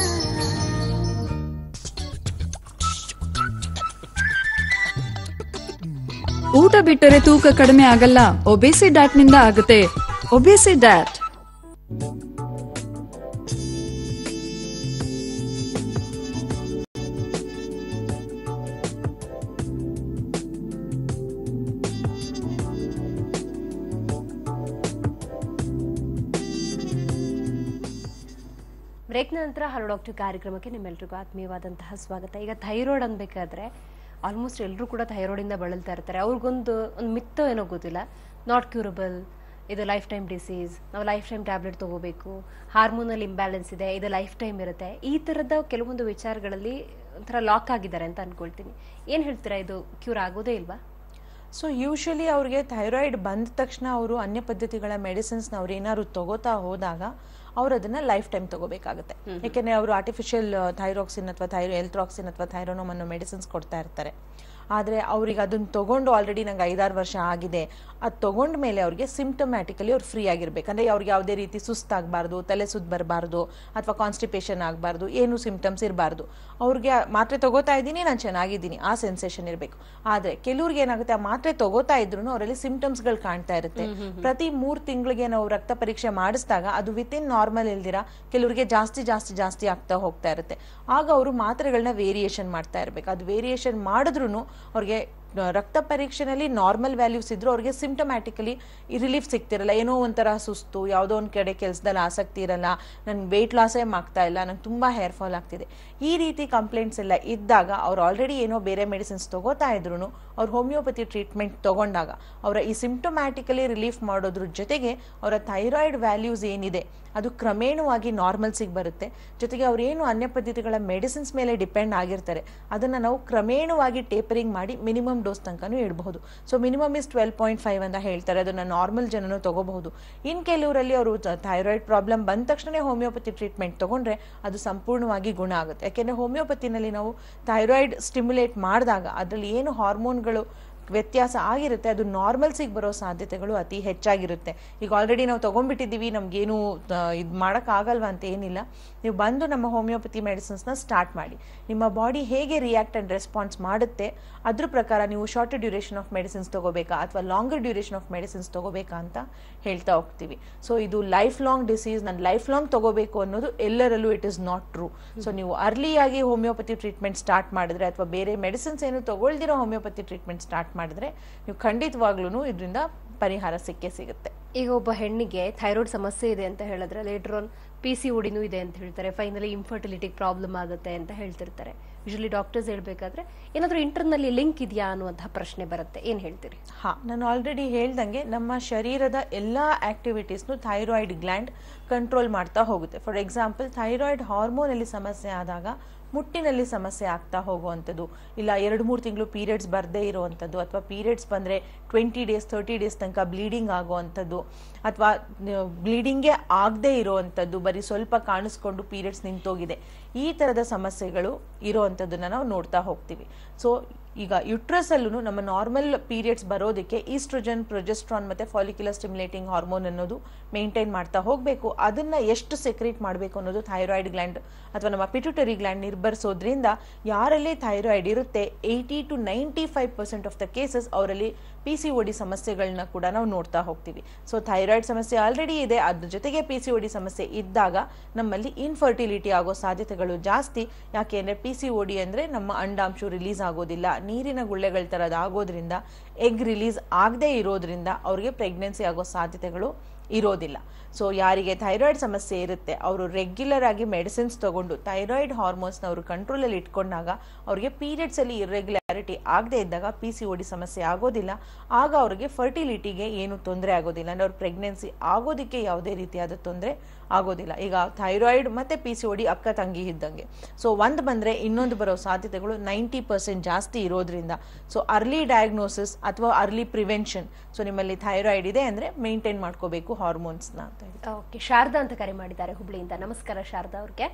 Speaker 15: ಊಟ ಬಿಟ್ಟರೆ ತೂಕ ಕಡಿಮೆ ಆಗಲ್ಲ ಒಬೇಸಿ ಡಾಟ್ ನಿಂದ ಆಗುತ್ತೆ ಒಬೇಸಿ ಡಾಟ್
Speaker 1: ಬ್ರೇಕ್ನ ನಂತರ ಹಲೋ ಡಾಕ್ಟರ್ ಕಾರ್ಯಕ್ರಮಕ್ಕೆ ನಿಮ್ಮೆಲ್ರಿಗೂ ಆತ್ಮೀಯವಾದಂತಹ ಸ್ವಾಗತ ಈಗ ಥೈರಾಯ್ಡ್ ಅನ್ಬೇಕಾದ್ರೆ ಆಲ್ಮೋಸ್ಟ್ ಎಲ್ಲರೂ ಕೂಡ ಥೈರಾಯ್ಡಿಂದ ಬಳಲ್ತಾ ಇರ್ತಾರೆ ಅವ್ರಿಗೊಂದು ಒಂದು ಮಿತ್ತೋ ಏನೋ ಗೊತ್ತಿಲ್ಲ ನಾಟ್ ಕ್ಯೂರಬಲ್ ಇದು ಲೈಫ್ ಟೈಮ್ ಡಿಸೀಸ್ ನಾವು ಲೈಫ್ ಟೈಮ್ ಟ್ಯಾಬ್ಲೆಟ್ ತಗೋಬೇಕು ಹಾರ್ಮೋನಲ್ ಇಂಬ್ಯಾಲೆನ್ಸ್ ಇದೆ ಇದು ಲೈಫ್ ಟೈಮ್ ಇರುತ್ತೆ ಈ ಥರದ ಕೆಲವೊಂದು ವಿಚಾರಗಳಲ್ಲಿ ಒಂಥರ ಲಾಕ್ ಆಗಿದ್ದಾರೆ ಅಂತ ಅನ್ಕೊಳ್ತೀನಿ ಏನು ಹೇಳ್ತೀರಾ ಇದು ಕ್ಯೂರ್ ಆಗೋದೇ ಇಲ್ವಾ
Speaker 2: ಸೊ ಯೂಶಲಿ ಅವ್ರಿಗೆ ಥೈರಾಯ್ಡ್ ಬಂದ ತಕ್ಷಣ ಅವರು ಅನ್ಯ ಪದ್ಧತಿಗಳ ಮೆಡಿಸಿನ್ಸ್ನ ಅವ್ರು ಏನಾದ್ರು ತಗೋತಾ ಹೋದಾಗ ಅವ್ರು ಅದನ್ನ ಲೈಫ್ ಟೈಮ್ ತಗೋಬೇಕಾಗುತ್ತೆ ಯಾಕೆಂದ್ರೆ ಅವರು ಆರ್ಟಿಫಿಷಿಯಲ್ ಥೈರಾಕ್ಸಿನ್ ಅಥವಾ ಥೈರೋ ಎಲ್ತ್ರಾಕ್ಸಿನ್ ಅಥವಾ ಥೈರೋನೋಮ್ ಅನ್ನೋ ಮೆಡಿಸಿನ್ಸ್ ಕೊಡ್ತಾ ಇರ್ತಾರೆ ಆದರೆ ಅವ್ರಿಗೆ ಅದನ್ನ ತಗೊಂಡು ಆಲ್ರೆಡಿ ನಂಗೆ ಐದಾರು ವರ್ಷ ಆಗಿದೆ ಅದು ತಗೊಂಡ ಮೇಲೆ ಅವ್ರಿಗೆ ಸಿಂಪ್ಟಮ್ಯಾಟಿಕಲಿ ಅವ್ರು ಫ್ರೀ ಆಗಿರ್ಬೇಕು ಅಂದರೆ ಅವ್ರಿಗೆ ಯಾವುದೇ ರೀತಿ ಸುಸ್ತಾಗಬಾರ್ದು ತಲೆ ಸುತ್ತ ಬರಬಾರ್ದು ಅಥವಾ ಕಾನ್ಸ್ಟಿಪೇಷನ್ ಆಗಬಾರ್ದು ಏನು ಸಿಂಪ್ಟಮ್ಸ್ ಇರಬಾರ್ದು ಅವ್ರಿಗೆ ಆ ಮಾತ್ರೆ ತಗೋತಾ ಇದ್ದೀನಿ ನಾನು ಚೆನ್ನಾಗಿದ್ದೀನಿ ಆ ಸೆನ್ಸೇಷನ್ ಇರಬೇಕು ಆದರೆ ಕೆಲವ್ರಿಗೆ ಏನಾಗುತ್ತೆ ಆ ಮಾತ್ರೆ ತಗೋತಾ ಇದ್ರು ಅವರಲ್ಲಿ ಸಿಂಪ್ಟಮ್ಸ್ಗಳು ಕಾಣ್ತಾ ಇರುತ್ತೆ ಪ್ರತಿ ಮೂರು ತಿಂಗಳಿಗೆ ನಾವು ರಕ್ತ ಪರೀಕ್ಷೆ ಮಾಡಿಸಿದಾಗ ಅದು ವಿತಿನ್ ನಾರ್ಮಲ್ ಇಲ್ದಿರ ಕೆಲವರಿಗೆ ಜಾಸ್ತಿ ಜಾಸ್ತಿ ಜಾಸ್ತಿ ಆಗ್ತಾ ಹೋಗ್ತಾ ಇರುತ್ತೆ ಆಗ ಅವರು ಮಾತ್ರೆಗಳನ್ನ ವೇರಿಯೇಷನ್ ಮಾಡ್ತಾ ಇರಬೇಕು ಅದು ವೇರಿಯೇಷನ್ ಮಾಡಿದ್ರು ಅವ್ರಿಗೆ ರಕ್ತ ಪರೀಕ್ಷೆನಲ್ಲಿ ನಾರ್ಮಲ್ ವ್ಯಾಲ್ಯೂಸ್ ಇದ್ರು ಅವ್ರಿಗೆ ಸಿಂಪ್ಟಮ್ಯಾಟಿಕಲಿ ರಿಲೀಫ್ ಸಿಗ್ತಿರಲ್ಲ ಏನೋ ಒಂಥರ ಸುಸ್ತು ಯಾವುದೋ ಒಂದು ಕಡೆ ಕೆಲಸದಲ್ಲಿ ಆಸಕ್ತಿ ಇರಲ್ಲ ನನ್ಗೆ ವೆಯ್ಟ್ ಲಾಸೇ ಆಗ್ತಾ ಇಲ್ಲ ನಂಗೆ ತುಂಬ ಹೇರ್ ಫಾಲ್ ಆಗ್ತಿದೆ ಈ ರೀತಿ ಕಂಪ್ಲೇಂಟ್ಸ್ ಎಲ್ಲ ಇದ್ದಾಗ ಅವ್ರು ಆಲ್ರೆಡಿ ಏನೋ ಬೇರೆ ಮೆಡಿಸಿನ್ಸ್ ತಗೋತಾ ಇದ್ರು ಅವ್ರು ಹೋಮಿಯೋಪತಿ ಟ್ರೀಟ್ಮೆಂಟ್ ತಗೊಂಡಾಗ ಅವರ ಈ ಸಿಂಪ್ಟಮ್ಯಾಟಿಕಲಿ ರಿಲೀಫ್ ಮಾಡೋದ್ರ ಜೊತೆಗೆ ಅವರ ಥೈರಾಯ್ಡ್ ವ್ಯಾಲ್ಯೂಸ್ ಏನಿದೆ ಅದು ಕ್ರಮೇಣವಾಗಿ ನಾರ್ಮಲ್ಸಿಗೆ ಬರುತ್ತೆ ಜೊತೆಗೆ ಅವ್ರು ಏನು ಅನ್ಯ ಪದ್ಧತಿಗಳ ಮೆಡಿಸಿನ್ಸ್ ಮೇಲೆ ಡಿಪೆಂಡ್ ಆಗಿರ್ತಾರೆ ಅದನ್ನು ನಾವು ಕ್ರಮೇಣವಾಗಿ ಟೇಪರಿಂಗ್ ಮಾಡಿ ಮಿನಿಮಮ್ ಡೋಸ್ ತನಕನೂ ಇಡಬಹುದು so minimum is twelve point five ಅಂತ ಹೇಳ್ತಾರೆ ಅದನ್ನು ನಾರ್ಮಲ್ ಜನನು ತಗೋಬಹುದು ಇನ್ ಕೆಲವರಲ್ಲಿ ಅವರು ಥೈರಾಯ್ಡ್ ಪ್ರಾಬ್ಲಮ್ ಬಂದ ತಕ್ಷಣ ಹೋಮಿಯೋಪತಿ ಟ್ರೀಟ್ಮೆಂಟ್ ತಗೊಂಡ್ರೆ ಅದು ಸಂಪೂರ್ಣವಾಗಿ ಗುಣ ಆಗುತ್ತೆ ಯಾಕೆಂದರೆ ಹೋಮಿಯೋಪತಿನಲ್ಲಿ ನಾವು ಥೈರಾಯ್ಡ್ ಸ್ಟಿಮ್ಯುಲೇಟ್ ಮಾಡಿದಾಗ ಅದರಲ್ಲಿ ಏನು ಹಾರ್ಮೋನ್ಗಳು ವ್ಯತ್ಯಾಸ ಆಗಿರುತ್ತೆ ಅದು ನಾರ್ಮಲ್ಸಿಗೆ ಬರೋ ಸಾಧ್ಯತೆಗಳು ಅತಿ ಹೆಚ್ಚಾಗಿರುತ್ತೆ ಈಗ ಆಲ್ರೆಡಿ ನಾವು ತೊಗೊಂಡ್ಬಿಟ್ಟಿದ್ದೀವಿ ನಮಗೇನು ಇದು ಮಾಡೋಕ್ಕಾಗಲ್ವಾ ಅಂತ ಏನಿಲ್ಲ ನೀವು ಬಂದು ನಮ್ಮ ಹೋಮಿಯೋಪತಿ ಮೆಡಿಸಿನ್ಸ್ನ ಸ್ಟಾರ್ಟ್ ಮಾಡಿ ನಿಮ್ಮ ಬಾಡಿ ಹೇಗೆ ರಿಯಾಕ್ಟ್ ಆ್ಯಂಡ್ ರೆಸ್ಪಾನ್ಸ್ ಮಾಡುತ್ತೆ ಅದ್ರ ಪ್ರಕಾರ ನೀವು ಶಾರ್ಟ್ ಡ್ಯೂರೇಷನ್ ಆಫ್ ಮೆಡಿಸಿನ್ಸ್ ತಗೋಬೇಕಾ ಅಥವಾ ಲಾಂಗರ್ ಡ್ಯೂರೇಷನ್ ಆಫ್ ಮೆಡಿಸಿನ್ಸ್ ತಗೋಬೇಕಾ ಅಂತ ಹೇಳ್ತಾ ಹೋಗ್ತೀವಿ ಸೊ ಇದು ಲೈಫ್ ಲಾಂಗ್ ಡಿಸೀಸ್ ನಾನು ಲೈಫ್ ಲಾಂಗ್ ತಗೋಬೇಕು ಅನ್ನೋದು ಎಲ್ಲರಲ್ಲೂ it is not true so ನೀವು ಅರ್ಲಿಯಾಗಿ ಹೋಮಿಯೋಪತಿ ಟ್ರೀಟ್ಮೆಂಟ್ ಸ್ಟಾರ್ಟ್ ಮಾಡಿದ್ರೆ ಅಥವಾ ಬೇರೆ ಮೆಡಿಸಿನ್ಸ್ ಏನು ತಗೊಳ್ದಿರೋ ಹೋಮಿಯೋಪತಿ ಟ್ರೀಟ್ಮೆಂಟ್ ಸ್ಟಾರ್ಟ್ ಮಾಡಿದ್ರೆ ನೀವು ಖಂಡಿತವಾಗ್ಲೂ ಇದರಿಂದ ಪರಿಹಾರ ಸಿಕ್ಕೇ ಸಿಗುತ್ತೆ
Speaker 1: ಈಗ ಒಬ್ಬ ಹೆಣ್ಣಿಗೆ ಥೈರಾಯ್ಡ್ ಸಮಸ್ಯೆ ಇದೆ ಅಂತ ಹೇಳಿದ್ರೆ ಲೇಟರ್ ಆನ್ ಪಿ ಸಿ ಓಡಿನೂ ಇದೆ ಅಂತ ಹೇಳ್ತಾರೆ ಫೈನಲಿ ಇನ್ಫರ್ಟಿಲಿಟಿ ಪ್ರಾಬ್ಲಮ್ ಆಗುತ್ತೆ ಅಂತ ಹೇಳ್ತಿರ್ತಾರೆ ಯೂಶಲಿ ಡಾಕ್ಟರ್ಸ್ ಹೇಳ್ಬೇಕಾದ್ರೆ ಏನಾದರೂ ಇಂಟರ್ನಲ್ಲಿ ಲಿಂಕ್ ಇದೆಯಾ ಅನ್ನುವಂತಹ ಪ್ರಶ್ನೆ ಬರುತ್ತೆ ಏನು ಹೇಳ್ತೀರಿ
Speaker 2: ಹಾ ನಾನು ಆಲ್ರೆಡಿ ಹೇಳ್ದಂಗೆ ನಮ್ಮ ಶರೀರದ ಎಲ್ಲ ಆಕ್ಟಿವಿಟೀಸ್ನು ಥೈರಾಯ್ಡ್ ಗ್ಲ್ಯಾಂಡ್ ಕಂಟ್ರೋಲ್ ಮಾಡ್ತಾ ಹೋಗುತ್ತೆ ಫಾರ್ ಎಕ್ಸಾಂಪಲ್ ಥೈರಾಯ್ಡ್ ಹಾರ್ಮೋನಲ್ಲಿ ಸಮಸ್ಯೆ ಆದಾಗ ಮುಟ್ಟಿನಲ್ಲಿ ಸಮಸ್ಯೆ ಆಗ್ತಾ ಹೋಗುವಂಥದ್ದು ಇಲ್ಲ ಎರಡು ಮೂರು ತಿಂಗಳು ಪೀರಿಯಡ್ಸ್ ಬರದೇ ಇರುವಂಥದ್ದು ಅಥವಾ ಪೀರಿಯಡ್ಸ್ ಬಂದರೆ ಟ್ವೆಂಟಿ ಡೇಸ್ ತರ್ಟಿ ಡೇಸ್ ತನಕ ಬ್ಲೀಡಿಂಗ್ ಆಗುವಂಥದ್ದು ಅಥವಾ ಬ್ಲೀಡಿಂಗೇ ಆಗದೇ ಇರುವಂಥದ್ದು ಬರೀ ಸ್ವಲ್ಪ ಕಾಣಿಸ್ಕೊಂಡು ಪೀರಿಯಡ್ಸ್ ನಿಂತೋಗಿದೆ ಈ ಥರದ ಸಮಸ್ಯೆಗಳು ಇರುವಂಥದ್ದನ್ನ ನಾವು ನೋಡ್ತಾ ಹೋಗ್ತೀವಿ ಸೊ ಈಗ ಯುಟ್ರಸ್ ಅಲ್ಲೂ ನಮ್ಮ ನಾರ್ಮಲ್ ಪೀರಿಯಡ್ಸ್ ಬರೋದಕ್ಕೆ ಈಸ್ಟ್ರೋಜನ್ ಪ್ರೊಜೆಸ್ಟ್ರಾನ್ ಮತ್ತೆ ಫಾಲಿಕ್ಯುಲರ್ ಸ್ಟಿಮ್ಯುಲೇಟಿಂಗ್ ಹಾರ್ಮೋನ್ ಅನ್ನೋದು ಮೇಂಟೈನ್ ಮಾಡ್ತಾ ಹೋಗಬೇಕು ಅದನ್ನ ಎಷ್ಟು ಸೆಕ್ರೇಟ್ ಮಾಡಬೇಕು ಅನ್ನೋದು ಥೈರಾಯ್ಡ್ ಗ್ಲ್ಯಾಂಡ್ ಅಥವಾ ನಮ್ಮ ಪಿಟ್ಯುಟರಿ ಗ್ಲ್ಯಾಂಡ್ ನಿರ್ಬರಿಸೋದ್ರಿಂದ ಯಾರಲ್ಲಿ ಥೈರಾಯ್ಡ್ ಇರುತ್ತೆ eighty to ninety five percent of the cases ಅವರಲ್ಲಿ ಪಿ ಸಿ ಒಡಿ ಸಮಸ್ಯೆಗಳನ್ನ ಕೂಡ ನಾವು ನೋಡ್ತಾ ಹೋಗ್ತೀವಿ ಸೊ ಥೈರಾಯ್ಡ್ ಸಮಸ್ಯೆ ಆಲ್ರೆಡಿ ಇದೆ ಅದ್ರ ಜೊತೆಗೆ ಪಿ ಸಿ ಒಡಿ ಸಮಸ್ಯೆ ಇದ್ದಾಗ ನಮ್ಮಲ್ಲಿ ಇನ್ಫರ್ಟಿಲಿಟಿ ಆಗೋ ಸಾಧ್ಯತೆಗಳು ಜಾಸ್ತಿ ಯಾಕೆಂದ್ರೆ ಪಿ ಸಿ ಒಡಿ ಅಂದ್ರೆ ನಮ್ಮ ಅಂಡಾಂಶ ರಿಲೀಸ್ ಆಗೋದಿಲ್ಲ ನೀರಿನ ಗುಳ್ಳೆಗಳ ಥರದ್ದು ಆಗೋದ್ರಿಂದ ಎಗ್ ರಿಲೀಸ್ ಆಗದೆ ಇರೋದ್ರಿಂದ ಅವ್ರಿಗೆ ಪ್ರೆಗ್ನೆನ್ಸಿ ಆಗೋ ಸಾಧ್ಯತೆಗಳು ಇರೋದಿಲ್ಲ ಸೊ ಯಾರಿಗೆ ಥೈರಾಯ್ಡ್ ಸಮಸ್ಯೆ ಇರುತ್ತೆ ಅವರು ರೆಗ್ಯುಲರ್ ಆಗಿ ಮೆಡಿಸಿನ್ಸ್ ತಗೊಂಡು ಥೈರಾಯ್ಡ್ ಹಾರ್ಮೋನ್ಸ್ನ ಅವರು ಕಂಟ್ರೋಲಲ್ಲಿ ಇಟ್ಕೊಂಡಾಗ ಅವ್ರಿಗೆ ಪೀರಿಯಡ್ಸ್ ಅಲ್ಲಿ ಇರ್ರೆಗ್ಯುಲಾರಿಟಿ ಆಗದೆ ಇದ್ದಾಗ ಪಿ ಸಿ ಒಡಿ ಸಮಸ್ಯೆ ಆಗೋದಿಲ್ಲ ಆಗ ಅವ್ರಿಗೆ ಫರ್ಟಿಲಿಟಿಗೆ ಏನು ತೊಂದರೆ ಆಗೋದಿಲ್ಲ ಅಂದ್ರೆ ಅವ್ರ ಪ್ರೆಗ್ನೆನ್ಸಿ ಆಗೋದಕ್ಕೆ ಯಾವುದೇ ರೀತಿಯಾದ ತೊಂದರೆ ಆಗೋದಿಲ್ಲ ಈಗ ಥೈರಾಯ್ಡ್ ಮತ್ತೆ ಪಿ ಸಿ ಒಡಿ ಅಕ್ಕ ತಂಗಿ ಇದ್ದಂಗೆ ಸೊ ಒಂದು ಬಂದ್ರೆ ಇನ್ನೊಂದು ಬರೋ ಸಾಧ್ಯತೆಗಳು ನೈಂಟಿ ಪರ್ಸೆಂಟ್ ಜಾಸ್ತಿ ಇರೋದ್ರಿಂದ ಸೊ ಅರ್ಲಿ ಡಯಾಗ್ನೋಸಿಸ್ ಅಥವಾ ಅರ್ಲಿ ಪ್ರಿವೆನ್ಷನ್ ಸೊ ನಿಮ್ಮಲ್ಲಿ ಥೈರಾಯ್ಡ್ ಇದೆ ಅಂದ್ರೆ ಮೇಂಟೈನ್ ಮಾಡ್ಕೋಬೇಕು ಹಾರ್ಮೋನ್ಸ್ನ ಅಂತ ಹೇಳಿ
Speaker 1: ಓಕೆ ಶಾರದಾ ಅಂತ ಕರೆ ಮಾಡಿದ್ದಾರೆ ಹುಬ್ಳಿಯಿಂದ ನಮಸ್ಕಾರ ಶಾರದಾ ಅವ್ರಿಗೆ